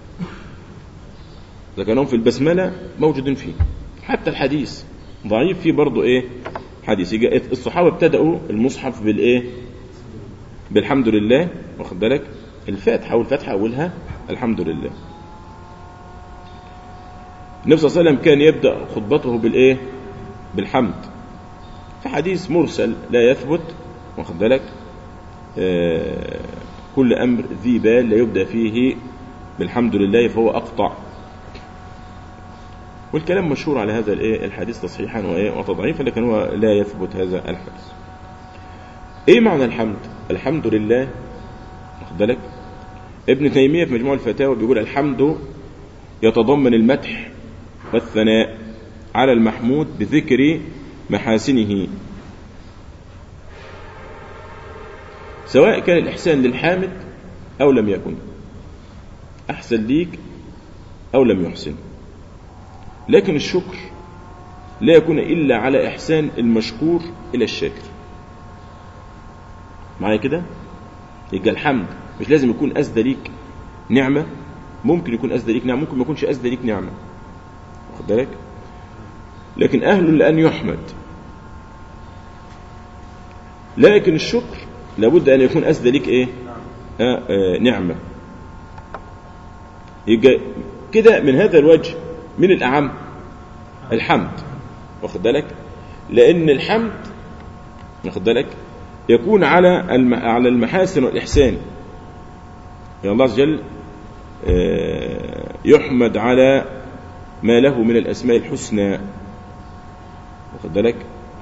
ذكرناهم في البسملة موجودين فيه حتى الحديث ضعيف فيه برضه ايه حديث يجي الصحابة ابتدأوا المصحف بالايه بالحمد لله واخد بالك الفاتحة والفاتحة أولها الحمد لله النبي صلى الله عليه وسلم كان يبدأ خطبته بالإيه بالحمد في حديث مرسل لا يثبت واخد بالك آه كل أمر ذي بال لا يبدأ فيه بالحمد لله فهو أقطع والكلام مشهور على هذا الايه الحديث تصحيحا وايه وتضعيفا لكن هو لا يثبت هذا الحديث ايه معنى الحمد الحمد لله واخد بالك ابن تيميه في مجموع الفتاوى بيقول الحمد يتضمن المدح والثناء على المحمود بذكر محاسنه سواء كان الإحسان للحامد أو لم يكن أحسن ليك أو لم يحسن لكن الشكر لا يكون إلا على إحسان المشكور إلى الشاكر معايا كده يبقى الحمد مش لازم يكون أسدى ليك نعمة ممكن يكون أسدى ليك نعمة ممكن ما يكونش أسدى ليك نعمة واخد بالك لكن أهل لأن يحمد لكن الشكر لابد أن يكون أسدى ليك إيه آه آه نعمة يبقى كده من هذا الوجه من الأعم الحمد واخد بالك لأن الحمد واخد بالك يكون على على المحاسن والإحسان يا الله عز وجل يحمد على ما له من الأسماء الحسنى واخد بالك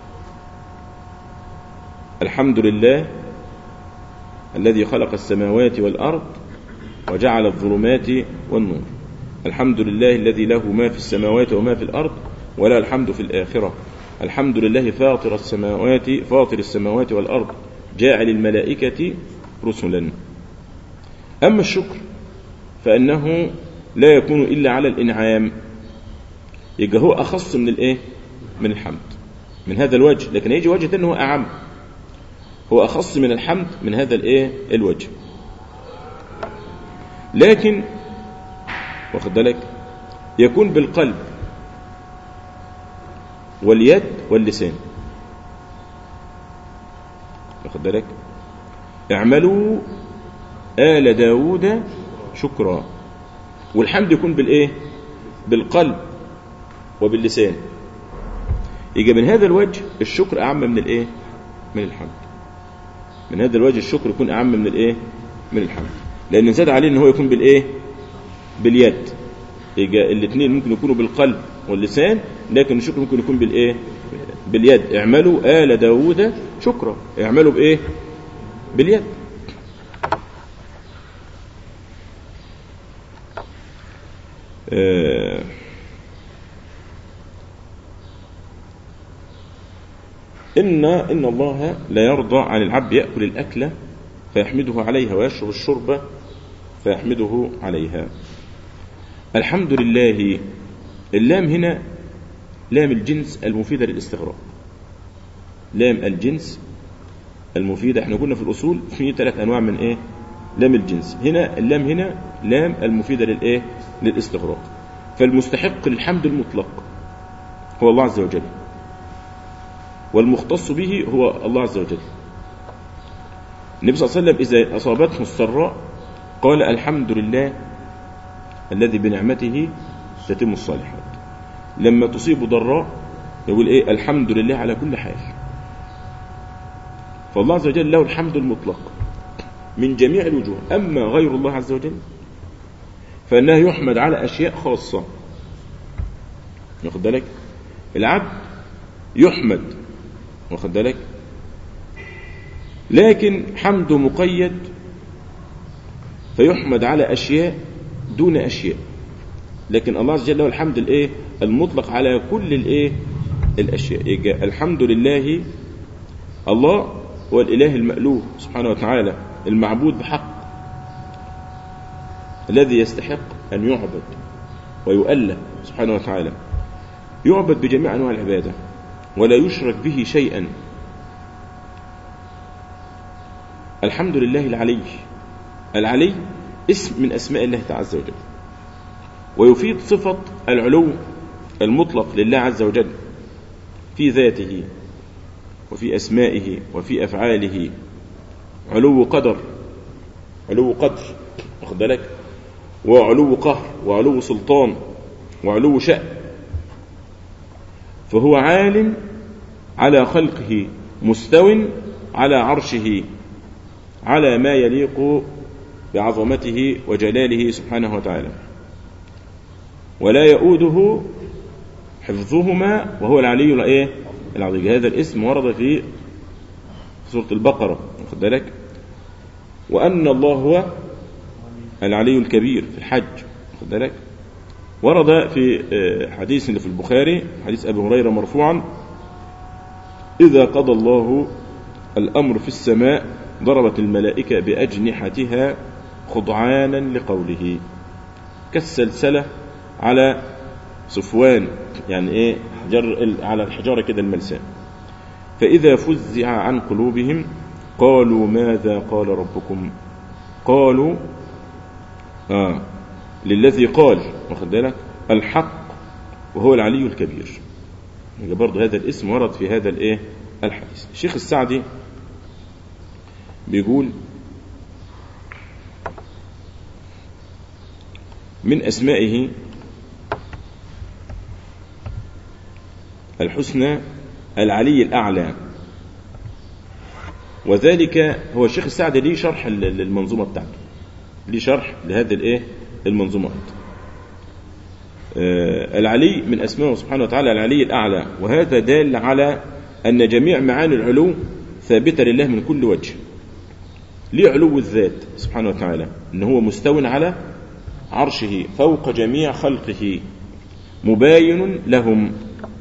الحمد لله الذي خلق السماوات والأرض وجعل الظلمات والنور الحمد لله الذي له ما في السماوات وما في الأرض ولا الحمد في الآخرة الحمد لله فاطر السماوات فاطر السماوات والأرض جاعل الملائكة رسلا أما الشكر فإنه لا يكون إلا على الإنعام يبقى هو أخص من الإيه من الحمد من هذا الوجه لكن يجي وجه ثاني هو أعم هو أخص من الحمد من هذا الإيه الوجه لكن واخد بالك يكون بالقلب واليد واللسان واخد بالك اعملوا آل داود شكرا والحمد يكون بالايه بالقلب وباللسان يجي من هذا الوجه الشكر اعم من الايه من الحمد من هذا الوجه الشكر يكون اعم من الايه من الحمد لان زاد عليه ان هو يكون بالايه باليد يجي الاثنين ممكن يكونوا بالقلب واللسان لكن الشكر ممكن يكون بالايه باليد اعملوا آل داود شكرا اعملوا بإيه باليد آه إن إن الله لا يرضى عن العبد يأكل الأكلة فيحمده عليها ويشرب الشرب فيحمده عليها الحمد لله اللام هنا لام الجنس المفيدة للاستغراق لام الجنس المفيدة احنا قلنا في الأصول في ثلاث أنواع من إيه لام الجنس هنا اللام هنا لام المفيدة للإيه للاستغراق فالمستحق للحمد المطلق هو الله عز وجل والمختص به هو الله عز وجل النبي صلى الله عليه وسلم إذا أصابته السراء قال الحمد لله الذي بنعمته تتم الصالحات لما تصيب ضراء يقول ايه الحمد لله على كل حال فالله عز وجل له الحمد المطلق من جميع الوجوه أما غير الله عز وجل فإنه يحمد على أشياء خاصة واخد بالك العبد يحمد واخد بالك لكن حمده مقيد فيحمد على أشياء دون أشياء لكن الله عز وجل له الحمد الايه المطلق على كل الايه الاشياء يجي الحمد لله الله هو الاله المألوه سبحانه وتعالى المعبود بحق الذي يستحق ان يعبد ويؤله سبحانه وتعالى يعبد بجميع انواع العباده ولا يشرك به شيئا الحمد لله العلي العلي اسم من اسماء الله تعالى عز وجل ويفيد صفة العلو المطلق لله عز وجل في ذاته وفي أسمائه وفي أفعاله علو قدر علو قدر واخد بالك وعلو قهر وعلو سلطان وعلو شأن فهو عالم على خلقه مستو على عرشه على ما يليق بعظمته وجلاله سبحانه وتعالى ولا يؤوده حفظهما وهو العلي الايه العظيم هذا الاسم ورد في سورة البقرة واخد بالك وأن الله هو العلي الكبير في الحج واخد بالك ورد في حديث في البخاري حديث أبي هريرة مرفوعا إذا قضى الله الأمر في السماء ضربت الملائكة بأجنحتها خضعانا لقوله كالسلسلة على صفوان يعني ايه حجر على الحجاره كده الملساء فاذا فزع عن قلوبهم قالوا ماذا قال ربكم قالوا آه للذي قال واخد بالك الحق وهو العلي الكبير يعني برضه هذا الاسم ورد في هذا الايه الحديث الشيخ السعدي بيقول من اسمائه الحسنى العلي الأعلى وذلك هو الشيخ السعدي ليه شرح للمنظومة بتاعته ليه شرح لهذه الايه المنظومات آه العلي من اسمائه سبحانه وتعالى العلي الأعلى وهذا دال على أن جميع معاني العلو ثابتة لله من كل وجه ليه علو الذات سبحانه وتعالى ان هو مستو على عرشه فوق جميع خلقه مباين لهم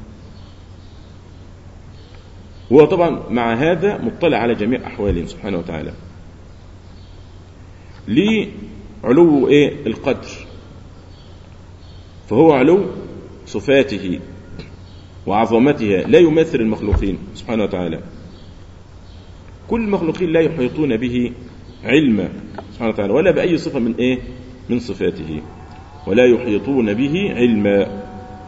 هو طبعا مع هذا مطلع على جميع أحوالهم سبحانه وتعالى ليه علو إيه القدر فهو علو صفاته وعظمتها لا يمثل المخلوقين سبحانه وتعالى كل المخلوقين لا يحيطون به علما سبحانه وتعالى ولا بأي صفة من إيه من صفاته ولا يحيطون به علما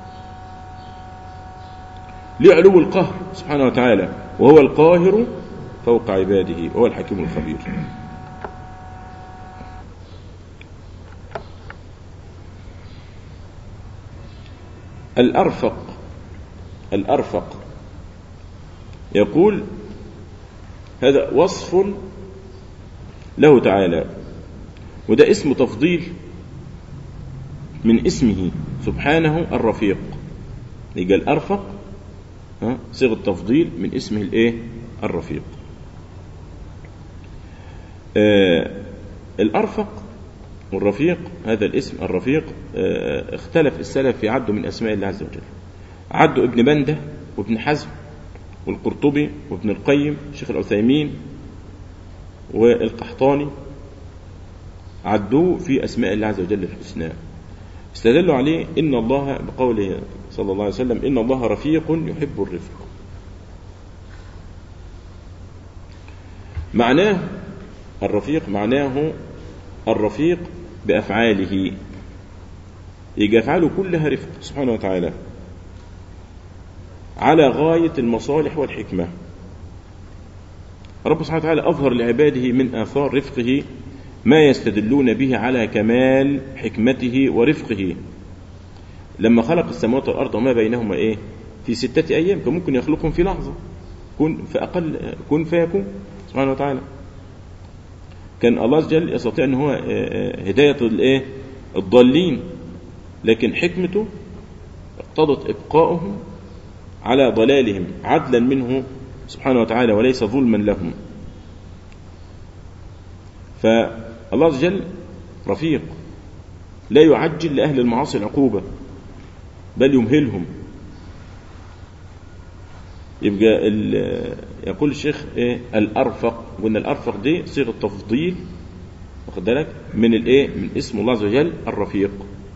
لعلو القهر سبحانه وتعالى وهو القاهر فوق عباده وهو الحكيم الخبير الأرفق الأرفق يقول هذا وصف له تعالى وده اسم تفضيل من اسمه سبحانه الرفيق يبقى الأرفق ها صيغة تفضيل من اسمه الايه الرفيق آه الأرفق والرفيق هذا الاسم الرفيق آه اختلف السلف في عده من أسماء الله عز وجل عده ابن بندة وابن حزم والقرطبي وابن القيم شيخ العثيمين والقحطاني عدوه في أسماء الله عز وجل الحسنى استدلوا عليه إن الله بقوله صلى الله عليه وسلم إن الله رفيق يحب الرفق معناه الرفيق معناه الرفيق بأفعاله يجي أفعاله كلها رفق سبحانه وتعالى على غاية المصالح والحكمة رب سبحانه وتعالى أظهر لعباده من آثار رفقه ما يستدلون به على كمال حكمته ورفقه لما خلق السماوات والأرض وما بينهما إيه في ستة أيام كان ممكن يخلقهم في لحظة كن فأقل كن فيكون سبحانه وتعالى كان الله عز وجل يستطيع أن هو هداية الإيه الضالين لكن حكمته اقتضت إبقاؤهم على ضلالهم عدلا منه سبحانه وتعالى وليس ظلما لهم فالله عز وجل رفيق لا يعجل لأهل المعاصي العقوبة بل يمهلهم يبقى يقول الشيخ ايه الارفق قلنا الارفق دي صيغه تفضيل واخد بالك من الايه من اسم الله عز وجل الرفيق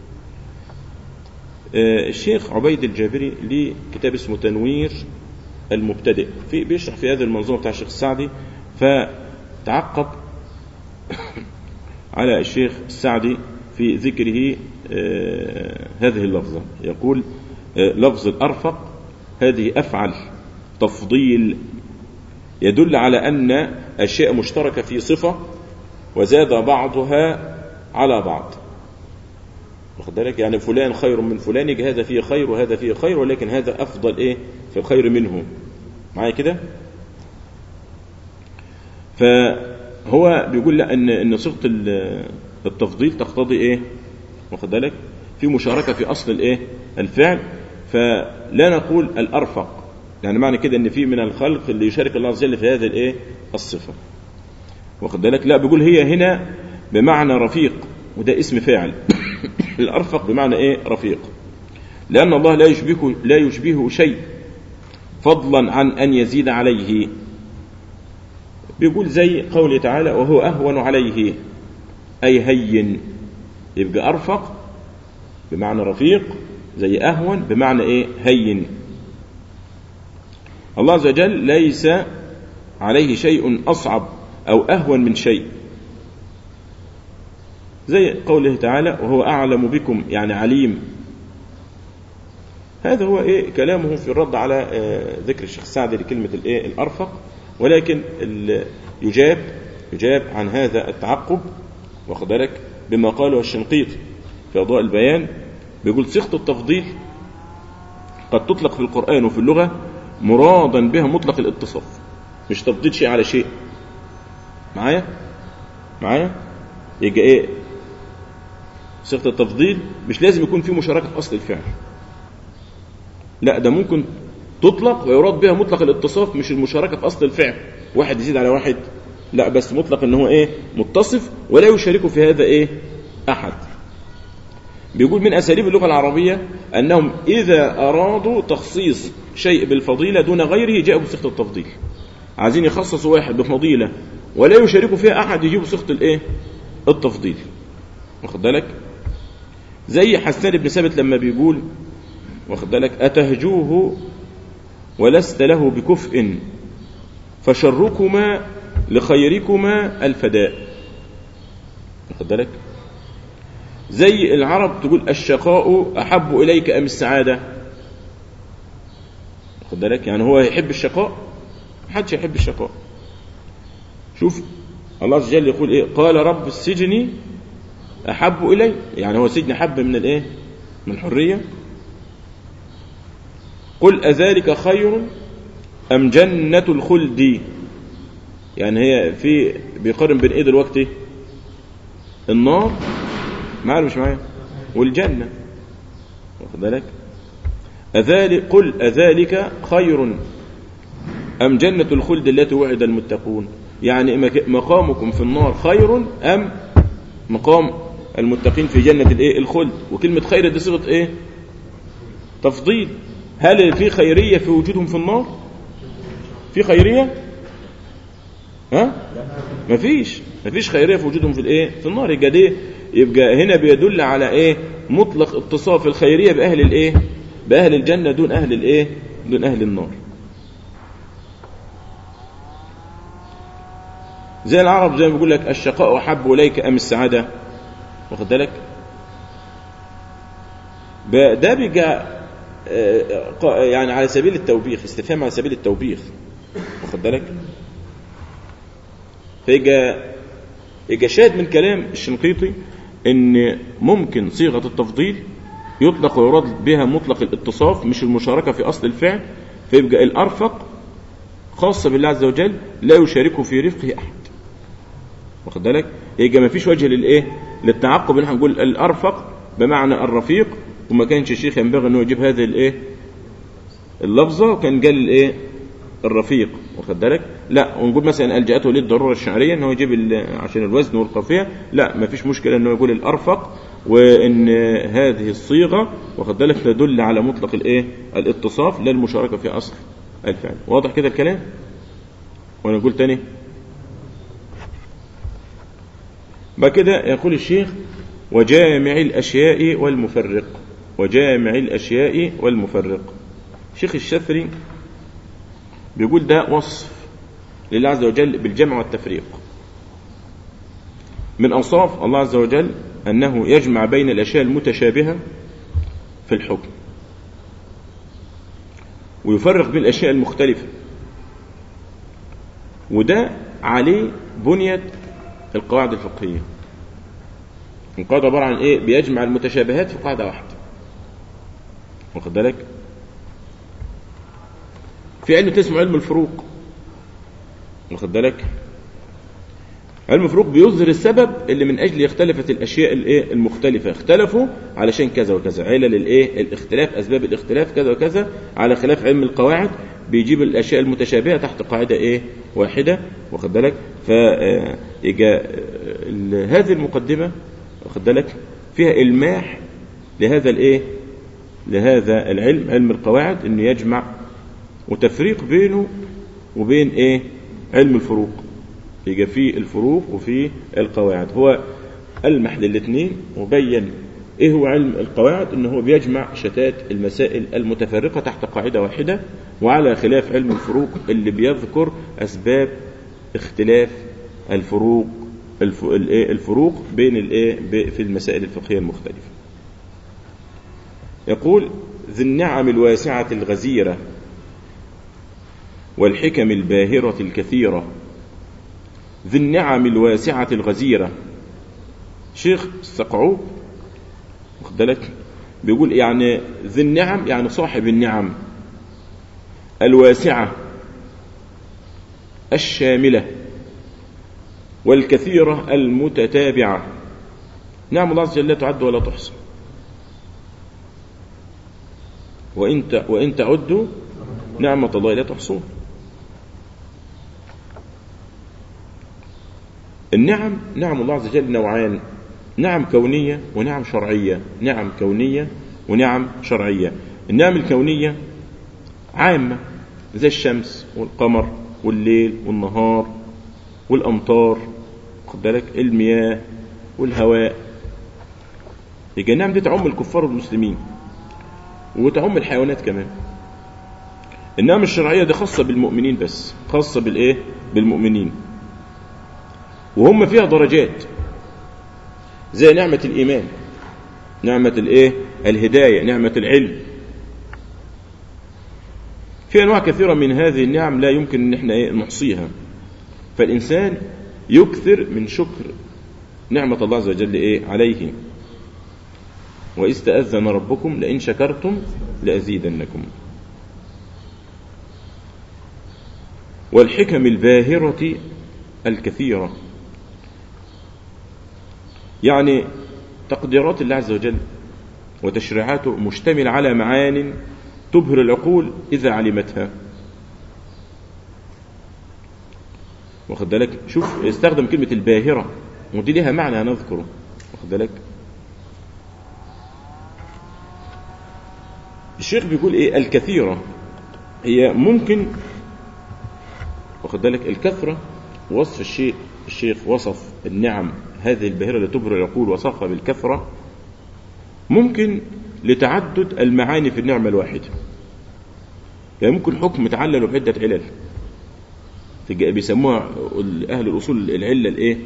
آه الشيخ عبيد الجابري ليه كتاب اسمه تنوير المبتدئ في بيشرح في هذه المنظومه بتاع الشيخ السعدي فتعقب على الشيخ السعدي في ذكره آه هذه اللفظه يقول آه لفظ الارفق هذه افعل تفضيل يدل على أن أشياء مشتركة في صفة وزاد بعضها على بعض واخد بالك يعني فلان خير من فلان يجي هذا فيه خير وهذا فيه خير ولكن هذا أفضل إيه في الخير منه معايا كده فهو بيقول لا ان ان صيغه التفضيل تقتضي ايه واخد بالك في مشاركه في اصل الايه الفعل فلا نقول الارفق يعني معنى كده ان في من الخلق اللي يشارك الله عز وجل في هذه الايه الصفه واخد بالك لا بيقول هي هنا بمعنى رفيق وده اسم فاعل الارفق بمعنى ايه رفيق لان الله لا يشبهه لا يشبهه شيء فضلا عن ان يزيد عليه بيقول زي قوله تعالى وهو اهون عليه اي هين يبقى ارفق بمعنى رفيق زي اهون بمعنى ايه هين الله عز وجل ليس عليه شيء أصعب أو أهون من شيء زي قوله تعالى وهو أعلم بكم يعني عليم هذا هو إيه كلامه في الرد على آه ذكر الشيخ سعد لكلمة الإيه الأرفق ولكن يجاب يجاب عن هذا التعقب واخد بالك بما قاله الشنقيطي في أضواء البيان بيقول صيغة التفضيل قد تطلق في القرآن وفي اللغة مرادا بها مطلق الاتصاف مش تفضيل شيء على شيء معايا معايا يبقى ايه صيغه التفضيل مش لازم يكون في مشاركه في اصل الفعل لا ده ممكن تطلق ويراد بها مطلق الاتصاف مش المشاركه في اصل الفعل واحد يزيد على واحد لا بس مطلق ان هو ايه متصف ولا يشارك في هذا ايه احد بيقول من أساليب اللغة العربية أنهم إذا أرادوا تخصيص شيء بالفضيلة دون غيره جاءوا بصيغة التفضيل عايزين يخصصوا واحد بفضيلة ولا يشاركوا فيها أحد يجيبوا صيغة الإيه؟ التفضيل واخد بالك زي حسان بن ثابت لما بيقول واخد بالك أتهجوه ولست له بكفء فشركما لخيركما الفداء واخد بالك زي العرب تقول الشقاء أحب إليك أم السعادة خد بالك يعني هو يحب الشقاء محدش يحب الشقاء شوف الله عز وجل يقول إيه قال رب السجن أحب إلي يعني هو سجن أحب من الإيه من الحرية قل أذلك خير أم جنة الخلد يعني هي في بيقارن بين إيه دلوقتي النار معايا مش معايا والجنة واخد بالك أذلك قل أذلك خير أم جنة الخلد التي وعد المتقون يعني مقامكم في النار خير أم مقام المتقين في جنة الايه الخلد وكلمة خير دي صيغة ايه تفضيل هل في خيرية في وجودهم في النار في خيرية ها مفيش مفيش خيرية في وجودهم في الايه في النار يبقى دي يبقى هنا بيدل على ايه مطلق اتصاف الخيرية بأهل الايه بأهل الجنة دون أهل الايه دون أهل النار زي العرب زي ما بيقول لك الشقاء أحب إليك أم السعادة واخد بالك ده بيجا يعني على سبيل التوبيخ استفهام على سبيل التوبيخ واخد بالك فيجا يجا شاهد من كلام الشنقيطي ان ممكن صيغه التفضيل يطلق ويراد بها مطلق الاتصاف مش المشاركه في اصل الفعل فيبقى الارفق خاصه بالله عز وجل لا يشاركه في رفقه احد واخد بالك يبقى ما فيش وجه للايه للتعقب ان احنا نقول الارفق بمعنى الرفيق وما كانش الشيخ ينبغي انه يجيب هذه الايه اللفظه وكان قال الايه الرفيق واخد بالك لا ونقول مثلا الجاته للضروره الشعريه ان هو يجيب عشان الوزن والقافيه لا ما فيش مشكله انه يقول الارفق وان هذه الصيغه واخد بالك تدل على مطلق الايه الاتصاف لا المشاركه في اصل الفعل واضح كده الكلام وانا نقول تاني بعد كده يقول الشيخ وجامع الأشياء والمفرق وجامع الأشياء والمفرق شيخ الشافعي بيقول ده وصف لله عز وجل بالجمع والتفريق من أوصاف الله عز وجل أنه يجمع بين الأشياء المتشابهة في الحكم ويفرق بين الأشياء المختلفة وده عليه بنية القواعد الفقهية القاعدة عبارة عن ايه بيجمع المتشابهات في قاعدة واحدة واخد بالك في علم اسمه علم الفروق واخد بالك علم الفروق بيظهر السبب اللي من اجل اختلفت الاشياء الايه المختلفه اختلفوا علشان كذا وكذا علل الايه الاختلاف اسباب الاختلاف كذا وكذا على خلاف علم القواعد بيجيب الاشياء المتشابهه تحت قاعده ايه واحده واخد بالك ف هذه المقدمه واخد بالك فيها الماح لهذا الايه لهذا العلم علم القواعد انه يجمع وتفريق بينه وبين ايه علم الفروق يبقى في الفروق وفي القواعد هو المح للاثنين وبين ايه هو علم القواعد ان هو بيجمع شتات المسائل المتفرقه تحت قاعده واحده وعلى خلاف علم الفروق اللي بيذكر اسباب اختلاف الفروق الفروق بين الايه في المسائل الفقهيه المختلفه يقول ذي النعم الواسعه الغزيره والحكم الباهره الكثيره ذي النعم الواسعه الغزيره شيخ السقعوب واخد بالك بيقول يعني ذي النعم يعني صاحب النعم الواسعه الشامله والكثيرة المتتابعة نعم الله عز وجل لا تعد ولا تحصى وإن وإن تعدوا نعمة الله لا تحصون النعم نعم الله عز وجل نوعان نعم كونية ونعم شرعية نعم كونية ونعم شرعية النعم الكونية عامة زي الشمس والقمر والليل والنهار والأمطار خد بالك المياه والهواء يبقى النعم دي تعم الكفار والمسلمين وتعم الحيوانات كمان النعم الشرعية دي خاصة بالمؤمنين بس خاصة بالإيه بالمؤمنين وهم فيها درجات زي نعمة الإيمان نعمة الإيه الهداية نعمة العلم في أنواع كثيرة من هذه النعم لا يمكن أن احنا إيه نحصيها فالإنسان يكثر من شكر نعمة الله عز وجل إيه عليه وإذ تأذن ربكم لئن شكرتم لأزيدنكم والحكم الباهرة الكثيرة يعني تقديرات الله عز وجل وتشريعاته مشتمل على معان تبهر العقول إذا علمتها واخد بالك شوف استخدم كلمة الباهرة ودي لها معنى هنذكره واخد بالك الشيخ بيقول ايه الكثيرة هي ممكن واخد بالك الكثرة وصف الشيء الشيخ وصف النعم هذه الباهرة اللي تبهر العقول وصفها بالكثرة ممكن لتعدد المعاني في النعمة الواحدة يعني ممكن حكم تعلل بعدة علل بيسموها أهل الأصول العلة الإيه؟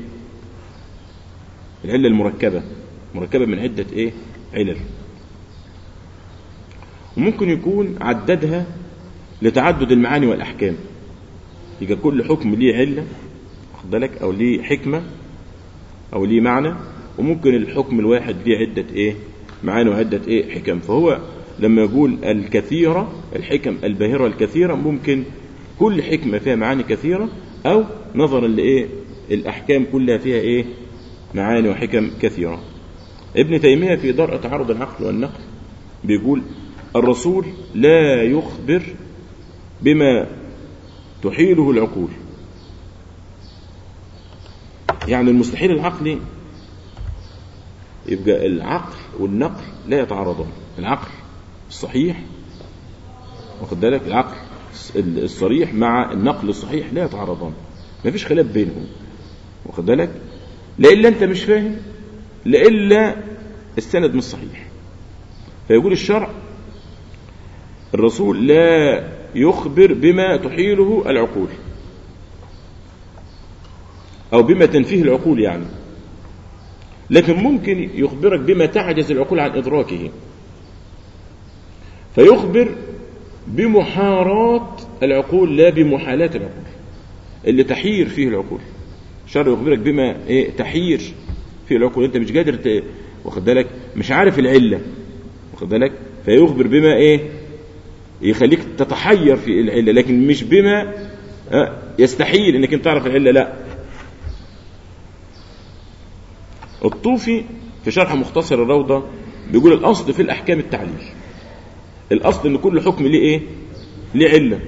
العلة المركبة مركبة من عدة إيه؟ علل وممكن يكون عددها لتعدد المعاني والأحكام يبقى كل حكم ليه علة واخد بالك أو ليه حكمة أو ليه معنى وممكن الحكم الواحد ليه عدة إيه؟ معاني وعدة إيه؟ حكم فهو لما يقول الكثيرة الحكم الباهرة الكثيرة ممكن كل حكمة فيها معاني كثيرة أو نظرا لإيه الأحكام كلها فيها إيه معاني وحكم كثيرة ابن تيمية في درء تعارض العقل والنقل بيقول الرسول لا يخبر بما تحيله العقول يعني المستحيل العقلي يبقى العقل والنقل لا يتعارضان العقل الصحيح واخد بالك العقل الصريح مع النقل الصحيح لا يتعارضان ما فيش خلاف بينهم واخد بالك لا الا انت مش فاهم لا الا السند مش صحيح فيقول الشرع الرسول لا يخبر بما تحيله العقول او بما تنفيه العقول يعني لكن ممكن يخبرك بما تعجز العقول عن ادراكه فيخبر بمحارات العقول لا بمحالات العقول اللي تحير فيه العقول شر يخبرك بما ايه تحير فيه العقول انت مش قادر ت... واخد بالك مش عارف العله واخد بالك فيخبر بما ايه يخليك تتحير في العله لكن مش بما يستحيل انك انت تعرف العله لا الطوفي في شرح مختصر الروضه بيقول الاصل في الاحكام التعليل الاصل ان كل حكم ليه ايه ليه عله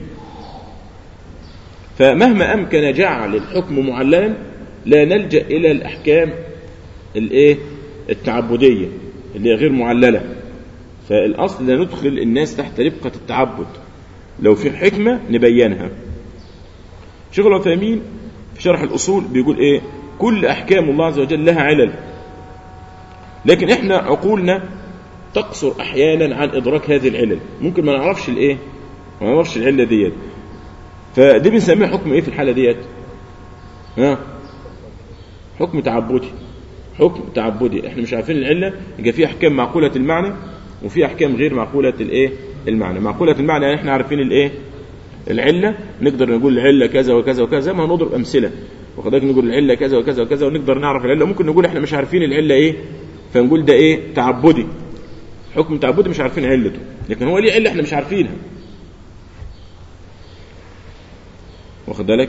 فمهما امكن جعل الحكم معللا لا نلجا الى الاحكام الايه التعبديه اللي هي غير معلله فالاصل لا ندخل الناس تحت ربقه التعبد لو في حكمه نبينها شيخ العثيمين في شرح الاصول بيقول ايه كل احكام الله عز وجل لها علل لكن احنا عقولنا تقصر احيانا عن ادراك هذه العلل ممكن ما نعرفش الايه ما نعرفش العله ديت فدي بنسميها حكم ايه في الحاله ديت ها حكم تعبدي حكم تعبدي احنا مش عارفين العله يبقى في احكام معقوله المعنى وفي احكام غير معقوله الايه المعنى معقوله المعنى يعني احنا عارفين الايه العله نقدر نقول العله كذا وكذا وكذا ما هنضرب امثله وكذلك نقول العله كذا وكذا وكذا ونقدر نعرف العله ممكن نقول احنا مش عارفين العله ايه فنقول ده ايه تعبدي حكم تعبدي مش عارفين علته لكن هو ليه عله احنا مش عارفينها واخد بالك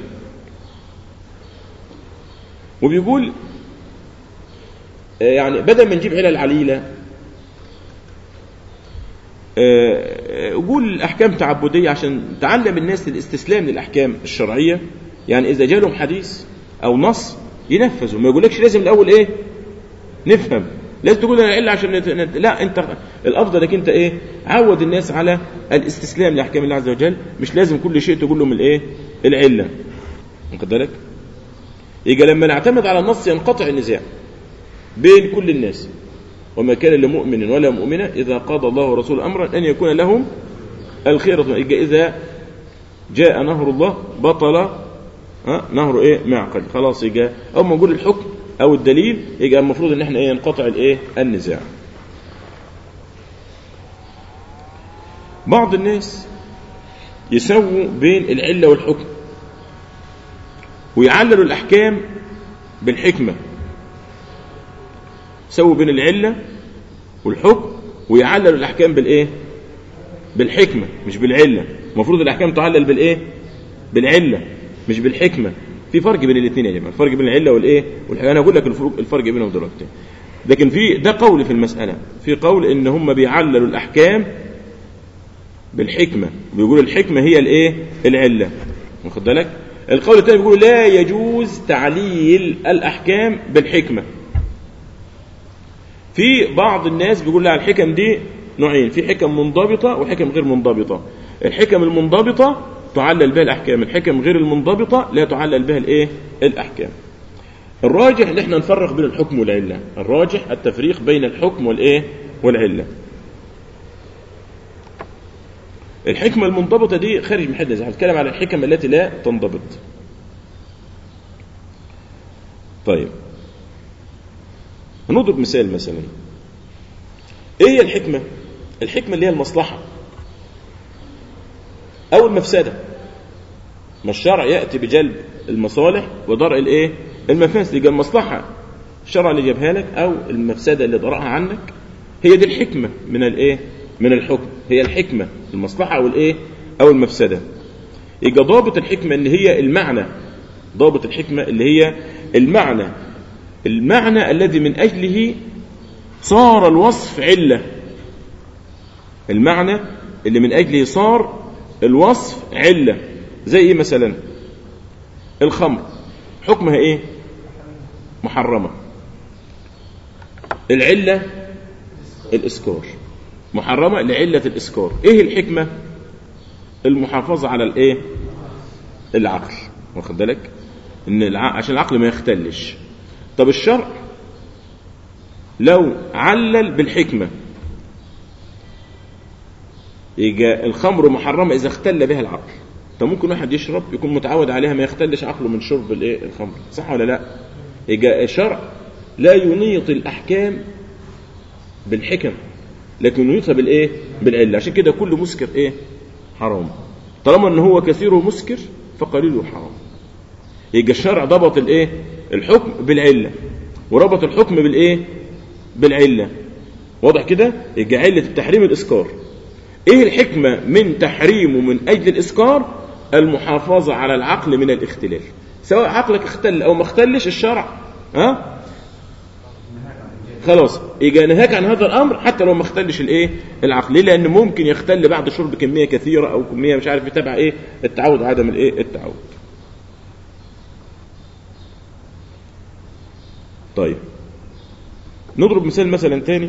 وبيقول يعني بدل ما نجيب علل عليله قول احكام تعبديه عشان تعلم الناس الاستسلام للاحكام الشرعيه يعني اذا جالهم حديث او نص ينفذوا ما يقولكش لازم الاول ايه نفهم لازم تقول انا العله عشان نت... نت... لا انت الافضل انك انت ايه عود الناس على الاستسلام لاحكام الله عز وجل مش لازم كل شيء تقول لهم الايه العله واخد بالك يجي لما نعتمد على النص ينقطع النزاع بين كل الناس وما كان لمؤمن ولا مؤمنة إذا قضى الله ورسوله أمرا أن يكون لهم الخيرة إذا جاء نهر الله بطل ها نهر إيه معقل خلاص يجي أو ما نقول الحكم أو الدليل يجي المفروض إن إحنا إيه ينقطع الإيه النزاع بعض الناس يسووا بين العلة والحكم ويعللوا الأحكام بالحكمة سووا بين العلة والحكم ويعللوا الأحكام بالإيه بالحكمة مش بالعلة المفروض الأحكام تعلل بالإيه بالعلة مش بالحكمة في فرق بين الاثنين يا جماعة الفرق بين العلة والإيه والحكمة أنا أقول لك الفرق الفرق بينهم دلوقتي لكن في ده قول في المسألة في قول إن هم بيعللوا الأحكام بالحكمة بيقول الحكمة هي الايه العلة واخد بالك القول الثاني بيقول لا يجوز تعليل الأحكام بالحكمة في بعض الناس بيقول لا الحكم دي نوعين في حكم منضبطة وحكم غير منضبطة الحكم المنضبطة تعلل بها الأحكام الحكم غير المنضبطة لا تعلل بها الايه الأحكام الراجح ان احنا نفرق بين الحكم والعلة الراجح التفريق بين الحكم والايه والعلة الحكمة المنضبطة دي خارج من حد هنتكلم على الحكم التي لا تنضبط طيب هنضرب مثال مثلا ايه هي الحكمة الحكمة اللي هي المصلحة او المفسدة ما الشرع يأتي بجلب المصالح ودرء الايه المفاسد يبقى المصلحة الشرع اللي جابها لك او المفسدة اللي درأها عنك هي دي الحكمة من الايه من الحكم هي الحكمة المصلحة او الايه او المفسدة يبقى ضابط الحكمة ان هي المعنى ضابط الحكمة اللي هي المعنى المعنى الذي من اجله صار الوصف علة المعنى اللي من اجله صار الوصف علة زي ايه مثلا الخمر حكمها ايه محرمة العلة الاسكار محرمة لعلة الاسكار ايه الحكمة المحافظة على الايه العقل واخد بالك ان الع... عشان العقل ما يختلش طب الشرع لو علل بالحكمة يجي الخمر محرمة إذا اختل بها العقل طب ممكن واحد يشرب يكون متعود عليها ما يختلش عقله من شرب الايه الخمر صح ولا لا يجي الشرع لا ينيط الأحكام بالحكم لكن ينيطها بالايه بالعلة عشان كده كل مسكر ايه حرام طالما ان هو كثيره مسكر فقليله حرام يبقى الشرع ضبط الايه الحكم بالعله وربط الحكم بالايه بالعله واضح كده يبقى عله التحريم الاسكار ايه الحكمه من تحريمه من اجل الاسكار المحافظه على العقل من الاختلال سواء عقلك اختل او ما اختلش الشرع ها خلاص يبقى نهاك عن هذا الامر حتى لو ما اختلش الايه العقل ليه لان ممكن يختل بعد شرب كميه كثيره او كميه مش عارف يتابع ايه التعود عدم الايه التعود طيب نضرب مثال مثلا تاني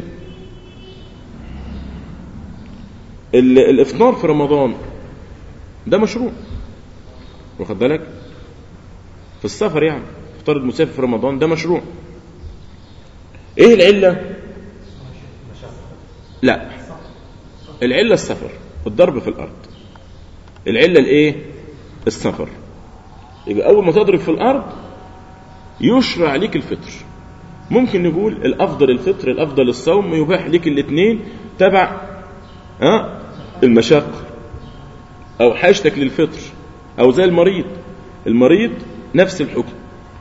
الافطار في رمضان ده مشروع واخد بالك في السفر يعني افطار المسافر في رمضان ده مشروع ايه العله لا العله السفر الضرب في الارض العله الايه السفر يبقى اول ما تضرب في الارض يشرع ليك الفطر ممكن نقول الافضل الفطر الافضل الصوم يباح ليك الاثنين تبع ها المشاق او حاجتك للفطر او زي المريض المريض نفس الحكم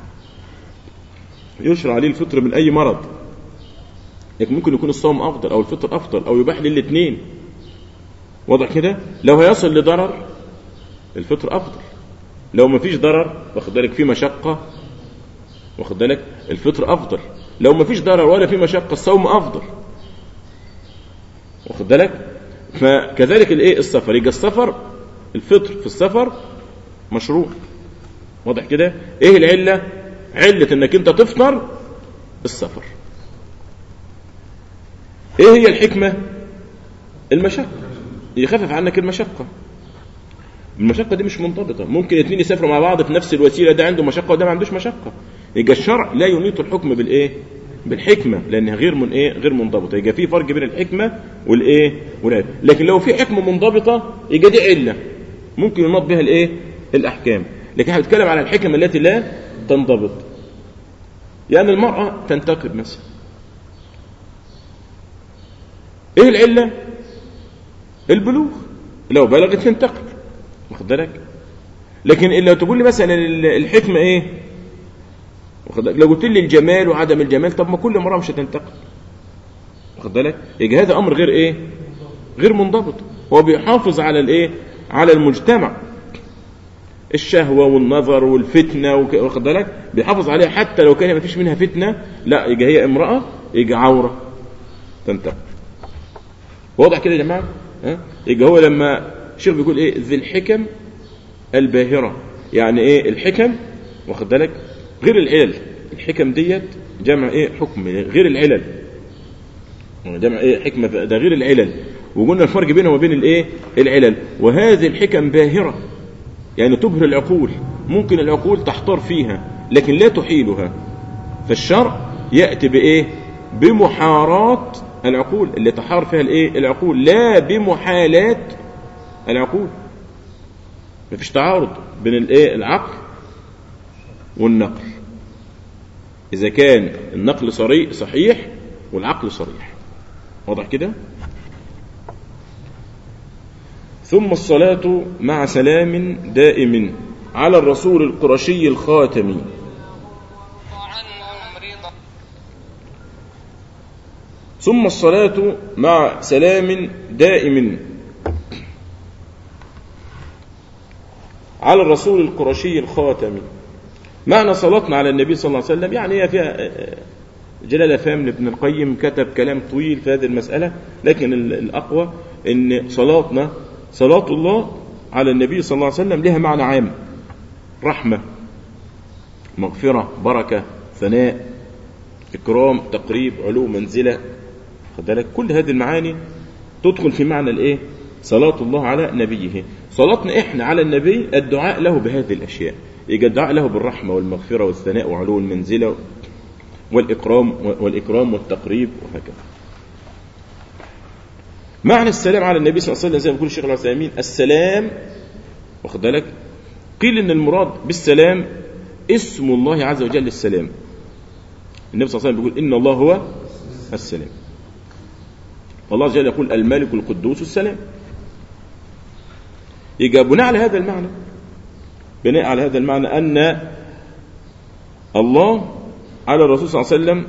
يشرع عليه الفطر من اي مرض لكن ممكن يكون الصوم افضل او الفطر افضل او يباح للاثنين واضح كده لو هيصل لضرر الفطر افضل لو ما فيش ضرر واخد بالك في مشقه واخد بالك الفطر افضل لو ما فيش ضرر ولا في مشقه الصوم افضل واخد بالك فكذلك الايه السفر يبقى السفر الفطر في السفر مشروع واضح كده ايه العله عله انك انت تفطر السفر ايه هي الحكمه المشقه يخفف عنك المشقه المشقه دي مش منضبطه ممكن اثنين يسافروا مع بعض في نفس الوسيله ده عنده مشقه وده ما عندوش مشقه يبقى الشرع لا ينيط الحكم بالايه بالحكمه لانها غير من ايه غير منضبطه يبقى في فرق بين الحكمه والايه والعلم لكن لو في حكمه منضبطه يبقى دي عله ممكن ينض بها الايه الاحكام لكن احنا بنتكلم على الحكم التي لا تنضبط يعني المراه تنتقب مثلا ايه العله البلوغ لو بلغت تنتقب واخد بالك لكن لو تقول لي مثلا الحكمه ايه واخد بالك لو قلت لي الجمال وعدم الجمال طب ما كل امراه مش هتنتقب واخد بالك يبقى هذا امر غير ايه غير منضبط هو بيحافظ على الايه على المجتمع الشهوة والنظر والفتنة واخد بالك بيحافظ عليها حتى لو كان ما فيش منها فتنة لا يبقى هي امرأة يبقى عورة تنتقب واضح كده يا جماعة ها يبقى هو لما الشيخ بيقول ايه ذي الحكم الباهرة يعني ايه الحكم واخد بالك غير العلل الحكم ديت جمع ايه حكم غير العلل جمع ايه حكمة ده غير العلل وقلنا الفرق بينه وبين الايه العلل وهذه الحكم باهرة يعني تبهر العقول ممكن العقول تحتار فيها لكن لا تحيلها فالشرع يأتي بايه بمحارات العقول اللي تحار فيها الايه العقول لا بمحالات العقول مفيش تعارض بين الايه العقل والنقل اذا كان النقل صريح صحيح والعقل صريح واضح كده ثم الصلاة مع سلام دائم على الرسول القرشي الخاتمي ثم الصلاة مع سلام دائم على الرسول القرشي الخاتمي معنى صلاتنا على النبي صلى الله عليه وسلم يعني هي فيها جلال فهم ابن القيم كتب كلام طويل في هذه المسألة لكن الأقوى أن صلاتنا صلاة الله على النبي صلى الله عليه وسلم لها معنى عام رحمة مغفرة بركة ثناء إكرام تقريب علو منزلة خد بالك كل هذه المعاني تدخل في معنى الايه صلاة الله على نبيه صلاتنا احنا على النبي الدعاء له بهذه الاشياء يبقى الدعاء له بالرحمة والمغفرة والثناء وعلو المنزلة والإكرام والإكرام والتقريب وهكذا معنى السلام على النبي صلى الله عليه وسلم زي ما يقول الشيخ العثيمين السلام واخد بالك قيل ان المراد بالسلام اسم الله عز وجل السلام النبي صلى الله عليه وسلم بيقول ان الله هو السلام والله عز وجل يقول الملك القدوس السلام يبقى بناء على هذا المعنى بناء على هذا المعنى أن الله على الرسول صلى الله عليه وسلم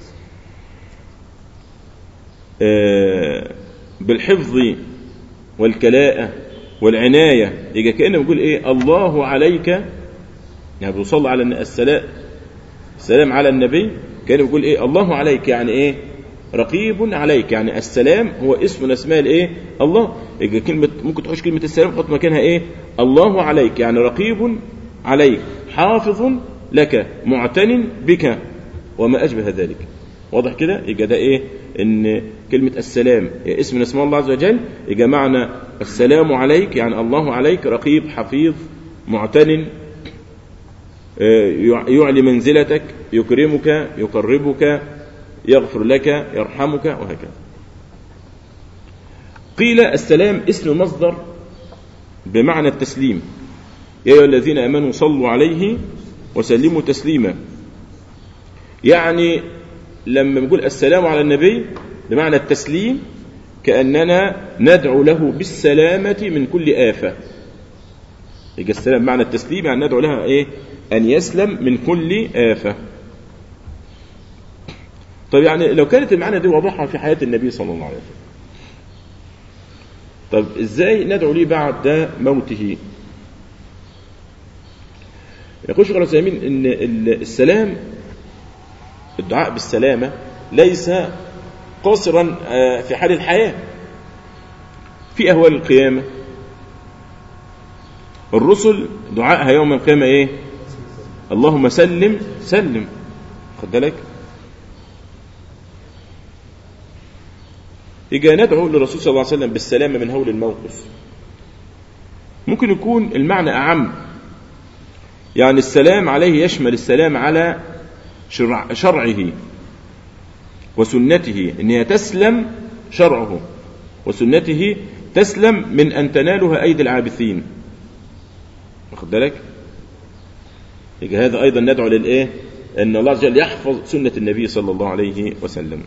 بالحفظ والكلاءة والعناية يبقى كأنه بيقول إيه الله عليك يعني بيصلي على السلام السلام على النبي كان بيقول إيه الله عليك يعني إيه رقيب عليك يعني السلام هو اسم من اسماء الايه الله يبقى كلمه ممكن تحوش كلمه السلام تحط مكانها ايه الله عليك يعني رقيب عليك حافظ لك معتن بك وما اشبه ذلك واضح كده يبقى ده ايه ان كلمه السلام هي اسم من اسماء الله عز وجل يبقى معنى السلام عليك يعني الله عليك رقيب حفيظ معتن يعلي منزلتك يكرمك يقربك يغفر لك يرحمك وهكذا قيل السلام اسم مصدر بمعنى التسليم يا أيها الذين أمنوا صلوا عليه وسلموا تسليما يعني لما نقول السلام على النبي بمعنى التسليم كأننا ندعو له بالسلامة من كل آفة يبقى السلام معنى التسليم يعني ندعو لها إيه أن يسلم من كل آفة طب يعني لو كانت المعنى دي واضحة في حياة النبي صلى الله عليه وسلم طب ازاي ندعو ليه بعد موته يقول شيخ العثيمين ان السلام الدعاء بالسلامة ليس قاصرا في حال الحياة في أهوال القيامة الرسل دعائها يوم القيامة ايه اللهم سلم سلم خد بالك يجي ندعو للرسول صلى الله عليه وسلم بالسلامة من هول الموقف ممكن يكون المعنى أعم يعني السلام عليه يشمل السلام على شرع شرعه وسنته ان هي تسلم شرعه وسنته تسلم من أن تنالها أيدي العابثين واخد بالك يجي هذا أيضا ندعو للإيه أن الله عز وجل يحفظ سنة النبي صلى الله عليه وسلم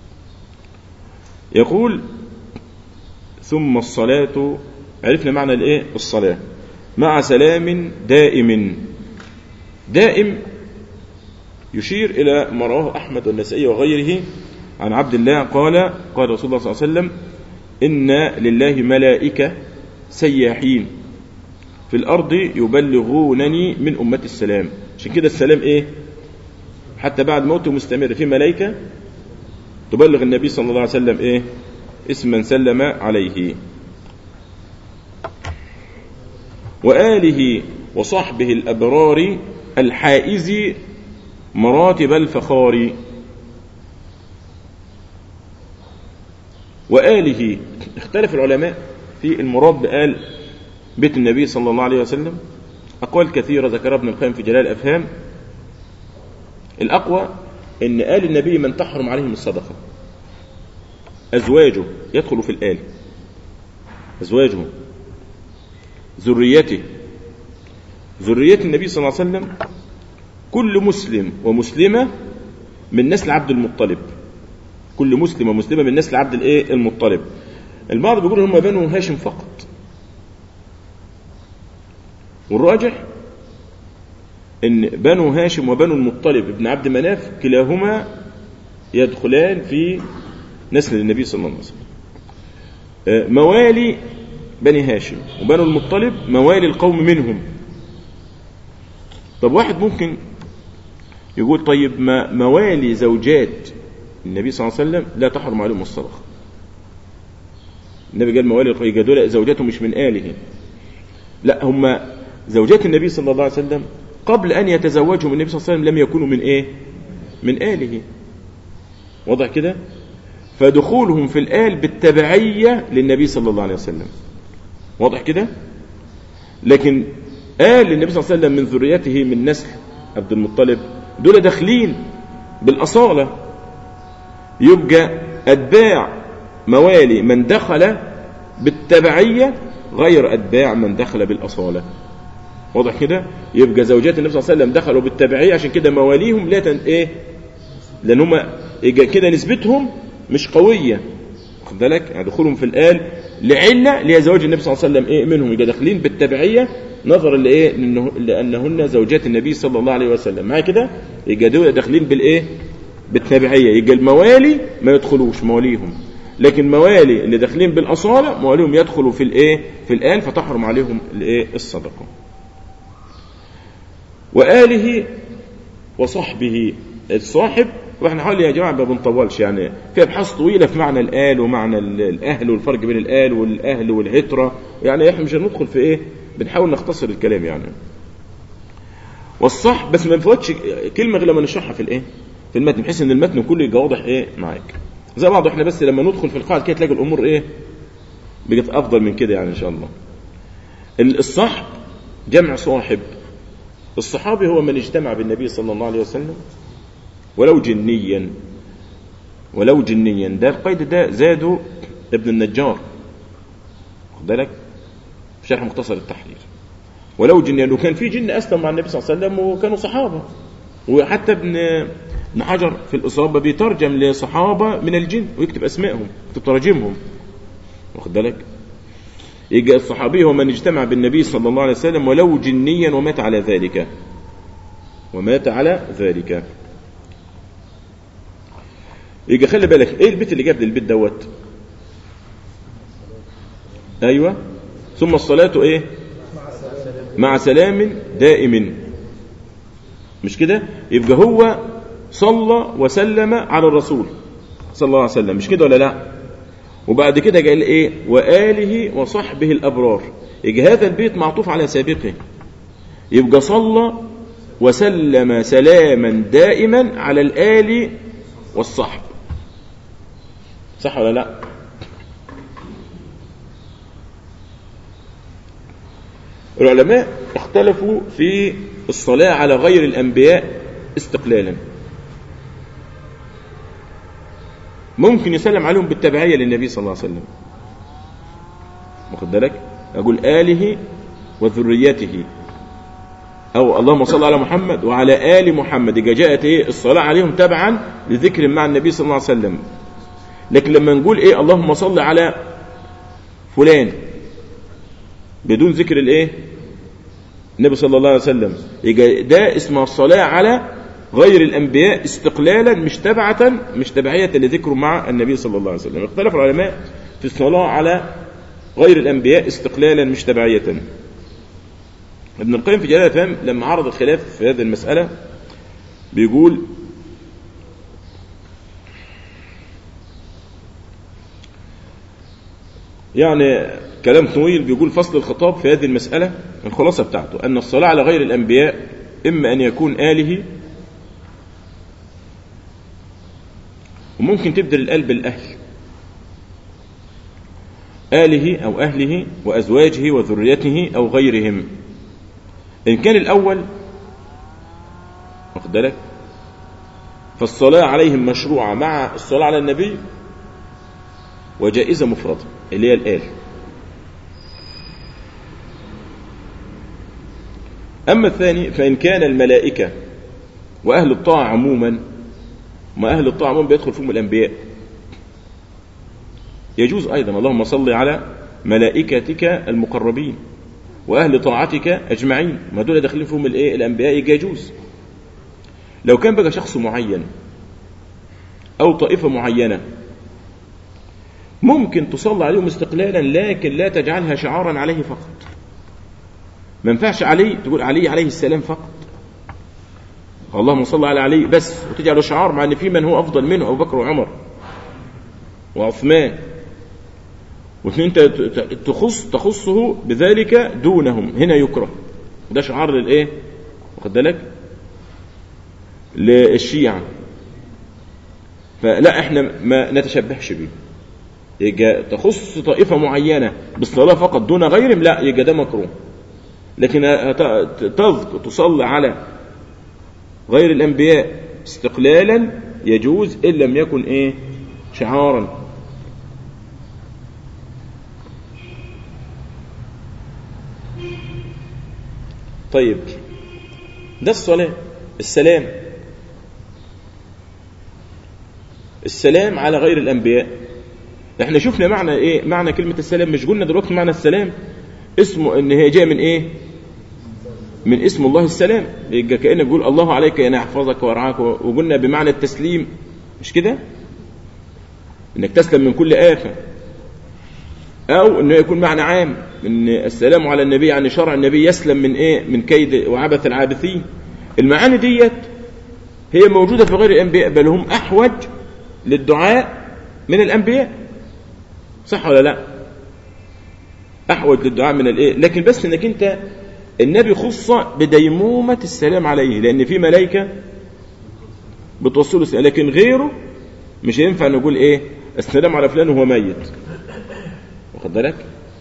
يقول ثم الصلاة عرفنا معنى الايه الصلاة مع سلام دائم دائم يشير إلى ما رواه أحمد والنسائي وغيره عن عبد الله قال قال رسول الله صلى الله عليه وسلم إن لله ملائكة سياحين في الأرض يبلغونني من أمة السلام عشان كده السلام إيه حتى بعد موته مستمر في ملائكة تبلغ النبي صلى الله عليه وسلم إيه اسم من سلم عليه وآله وصحبه الأبرار الحائز مراتب الفخار وآله اختلف العلماء في المراد بآل بيت النبي صلى الله عليه وسلم أقوال كثيرة ذكرها ابن القيم في جلال الأفهام الأقوى أن آل النبي من تحرم عليهم الصدقة أزواجه يدخل في الآل أزواجه ذريته ذرية النبي صلى الله عليه وسلم كل مسلم ومسلمة من نسل عبد المطلب كل مسلم ومسلمة من نسل عبد الايه المطلب البعض بيقول هم بنو هاشم فقط والراجح ان بنو هاشم وبنو المطلب ابن عبد مناف كلاهما يدخلان في نسل النبي صلى الله عليه وسلم موالي بني هاشم وبنو المطلب موالي القوم منهم طب واحد ممكن يقول طيب ما موالي زوجات النبي صلى الله عليه وسلم لا تحرم عليهم الصدقه النبي قال موالي القوم دول زوجاته مش من آله لا هم زوجات النبي صلى الله عليه وسلم قبل أن يتزوجهم النبي صلى الله عليه وسلم لم يكونوا من إيه من آله واضح كده فدخولهم في الآل بالتبعية للنبي صلى الله عليه وسلم واضح كده لكن آل النبي صلى الله عليه وسلم من ذريته من نسل عبد المطلب دول داخلين بالأصالة يبقى أتباع موالي من دخل بالتبعية غير أتباع من دخل بالأصالة واضح كده يبقى زوجات النبي صلى الله عليه وسلم دخلوا بالتبعية عشان كده مواليهم لا تن ايه لان هم كده نسبتهم مش قوية واخد بالك يعني دخولهم في الآل لعلة اللي هي زواج النبي صلى الله عليه وسلم ايه منهم يبقى داخلين بالتبعية نظرا لايه لانهن زوجات النبي صلى الله عليه وسلم معايا كده يبقى دول داخلين بالايه بالتبعية يبقى الموالي ما يدخلوش مواليهم لكن موالي اللي داخلين بالأصالة مواليهم يدخلوا في الايه في الآل فتحرم عليهم الايه الصدقة وآله وصحبه الصاحب واحنا حوالي يا جماعه ما بنطولش يعني في ابحاث طويله في معنى الآل ومعنى الاهل والفرق بين الآل والاهل والهتره يعني احنا مش هندخل في ايه بنحاول نختصر الكلام يعني والصح بس ما نفوتش كلمه غير لما نشرحها في الايه في المتن بحيث ان المتن كله يبقى واضح ايه معاك زي بعض احنا بس لما ندخل في القاعده كده تلاقي الامور ايه بقت افضل من كده يعني ان شاء الله الصحب جمع صاحب الصحابي هو من اجتمع بالنبي صلى الله عليه وسلم ولو جنيا ولو جنيا ده القيد ده زاده ابن النجار خد بالك في شرح مختصر التحرير ولو جنيا لو كان في جن اسلم مع النبي صلى الله عليه وسلم وكانوا صحابه وحتى ابن ابن حجر في الاصابه بيترجم لصحابه من الجن ويكتب اسمائهم يكتب تراجمهم واخد بالك يجي الصحابي هو من اجتمع بالنبي صلى الله عليه وسلم ولو جنيا ومات على ذلك ومات على ذلك يجي خلي بالك ايه البيت اللي جاب للبيت دوت ايوه ثم الصلاة ايه مع سلام دائم مش كده يبقى هو صلى وسلم على الرسول صلى الله عليه وسلم مش كده ولا لا وبعد كده قال ايه وآله وصحبه الأبرار يجي هذا البيت معطوف على سابقه يبقى صلى وسلم سلاما دائما على الآل والصحب صح ولا لا العلماء اختلفوا في الصلاة على غير الأنبياء استقلالا ممكن يسلم عليهم بالتبعية للنبي صلى الله عليه وسلم واخد بالك أقول آله وذريته أو اللهم صل على محمد وعلى آل محمد إذا جاءت إيه الصلاة عليهم تبعا لذكر مع النبي صلى الله عليه وسلم لكن لما نقول إيه اللهم صل على فلان بدون ذكر الإيه النبي صلى الله عليه وسلم يبقى ده اسمه الصلاة على غير الأنبياء استقلالا مش تبعة مش تبعية لذكره مع النبي صلى الله عليه وسلم اختلف العلماء في الصلاة على غير الأنبياء استقلالا مش تبعية ابن القيم في جلالة الأفهام لما عرض الخلاف في هذه المسألة بيقول يعني كلام طويل بيقول فصل الخطاب في هذه المسألة الخلاصة بتاعته أن الصلاة على غير الأنبياء إما أن يكون آله وممكن تبدل القلب الأهل آله أو أهله وأزواجه وذريته أو غيرهم إن كان الأول واخد بالك فالصلاة عليهم مشروعة مع الصلاة على النبي وجائزة مفردة اللي هي الآل أما الثاني فإن كان الملائكة وأهل الطاعة عموما ما أهل الطاعة عموما بيدخل فيهم الأنبياء يجوز أيضا اللهم صل على ملائكتك المقربين وأهل طاعتك أجمعين ما دول داخلين فيهم الإيه الأنبياء يجوز لو كان بقى شخص معين أو طائفة معينة ممكن تصلي عليهم استقلالا لكن لا تجعلها شعارا عليه فقط ما ينفعش علي تقول علي عليه السلام فقط اللهم صل على علي بس وتجعله شعار مع ان في من هو افضل منه ابو بكر وعمر وعثمان واثنين تخص تخصه بذلك دونهم هنا يكره ده شعار للايه واخد بالك للشيعة فلا احنا ما نتشبهش بيه يجي تخص طائفة معينة بالصلاة فقط دون غيرهم لا يجي ده مكروه لكن تذكر تصلي على غير الأنبياء استقلالا يجوز إن لم يكن إيه شعارا طيب ده الصلاة السلام السلام على غير الأنبياء احنا شفنا معنى ايه معنى كلمة السلام مش قلنا دلوقتي معنى السلام اسمه ان هي جايه من ايه من اسم الله السلام يبقى كأنه بيقول الله عليك ان يحفظك ويرعاك وقلنا بمعنى التسليم مش كده انك تسلم من كل آفة او انه يكون معنى عام ان السلام على النبي يعني شرع النبي يسلم من ايه من كيد وعبث العابثين المعاني ديت هي موجودة في غير الانبياء بل هم احوج للدعاء من الانبياء صح ولا لا احوج للدعاء من الايه لكن بس انك انت النبي خص بديمومة السلام عليه لان في ملائكة بتوصله السلام لكن غيره مش هينفع نقول ايه السلام على فلان وهو ميت واخد بالك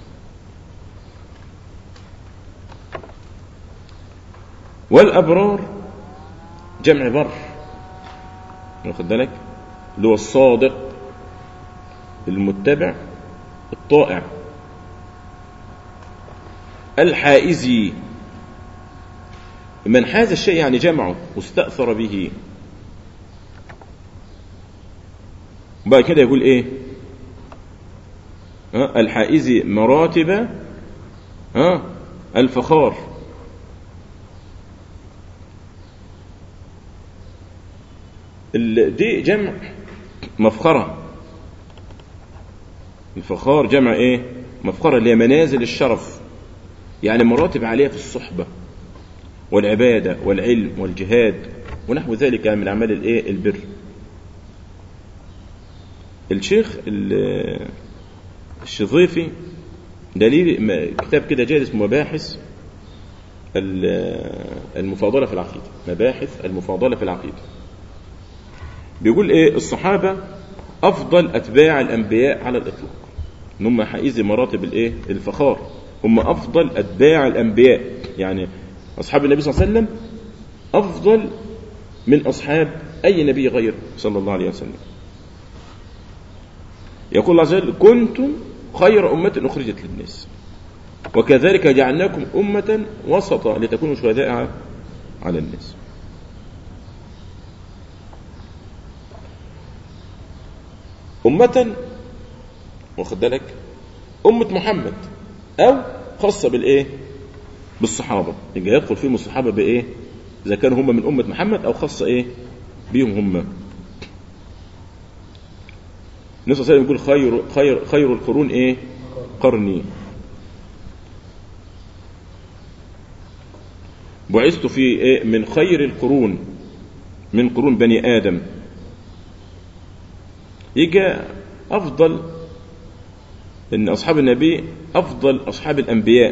والابرار جمع بر واخد بالك اللي هو الصادق المتبع الطائع الحائزي من حاز الشيء يعني جمعه واستأثر به وبعد كده يقول ايه ها الحائزي مراتب ها الفخار دي جمع مفخرة الفخار جمع ايه مفخرة اللي هي منازل الشرف يعني مراتب عالية في الصحبة والعبادة والعلم والجهاد ونحو ذلك من أعمال الايه البر الشيخ الشظيفي دليل كتاب كده جاي اسمه مباحث المفاضلة في العقيدة مباحث المفاضلة في العقيدة بيقول ايه الصحابة افضل اتباع الانبياء على الاطلاق ان هم حقيقي مراتب الايه الفخار هم افضل اتباع الانبياء يعني اصحاب النبي صلى الله عليه وسلم افضل من اصحاب اي نبي غير صلى الله عليه وسلم يقول الله عز وجل كنتم خير أمة أخرجت للناس وكذلك جعلناكم أمة وسطا لتكونوا شهداء على الناس أمة واخد بالك أمة محمد أو خاصة بالإيه بالصحابة يبقى يدخل فيهم الصحابة بإيه إذا كانوا هم من أمة محمد أو خاصة إيه بيهم هم النبي صلى الله عليه وسلم يقول خير خير خير القرون ايه قرني بعثت في إيه من خير القرون من قرون بني آدم يجي أفضل ان اصحاب النبي افضل اصحاب الانبياء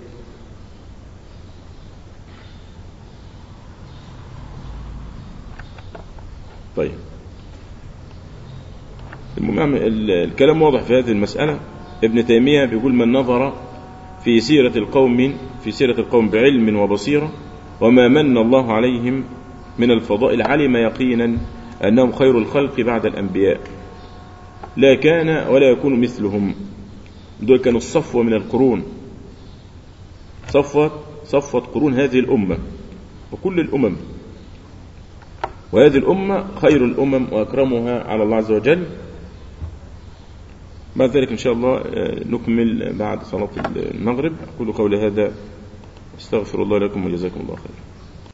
طيب المهم الكلام واضح في هذه المسألة ابن تيمية بيقول من نظر في سيرة القوم في سيرة القوم بعلم وبصيرة وما من الله عليهم من الفضائل علم يقينا أنهم خير الخلق بعد الأنبياء لا كان ولا يكون مثلهم دول كانوا الصفوة من القرون صفوة صفوة قرون هذه الأمة وكل الأمم وهذه الأمة خير الأمم وأكرمها على الله عز وجل بعد ذلك إن شاء الله نكمل بعد صلاة المغرب أقول قولي هذا استغفر الله لكم وجزاكم الله خير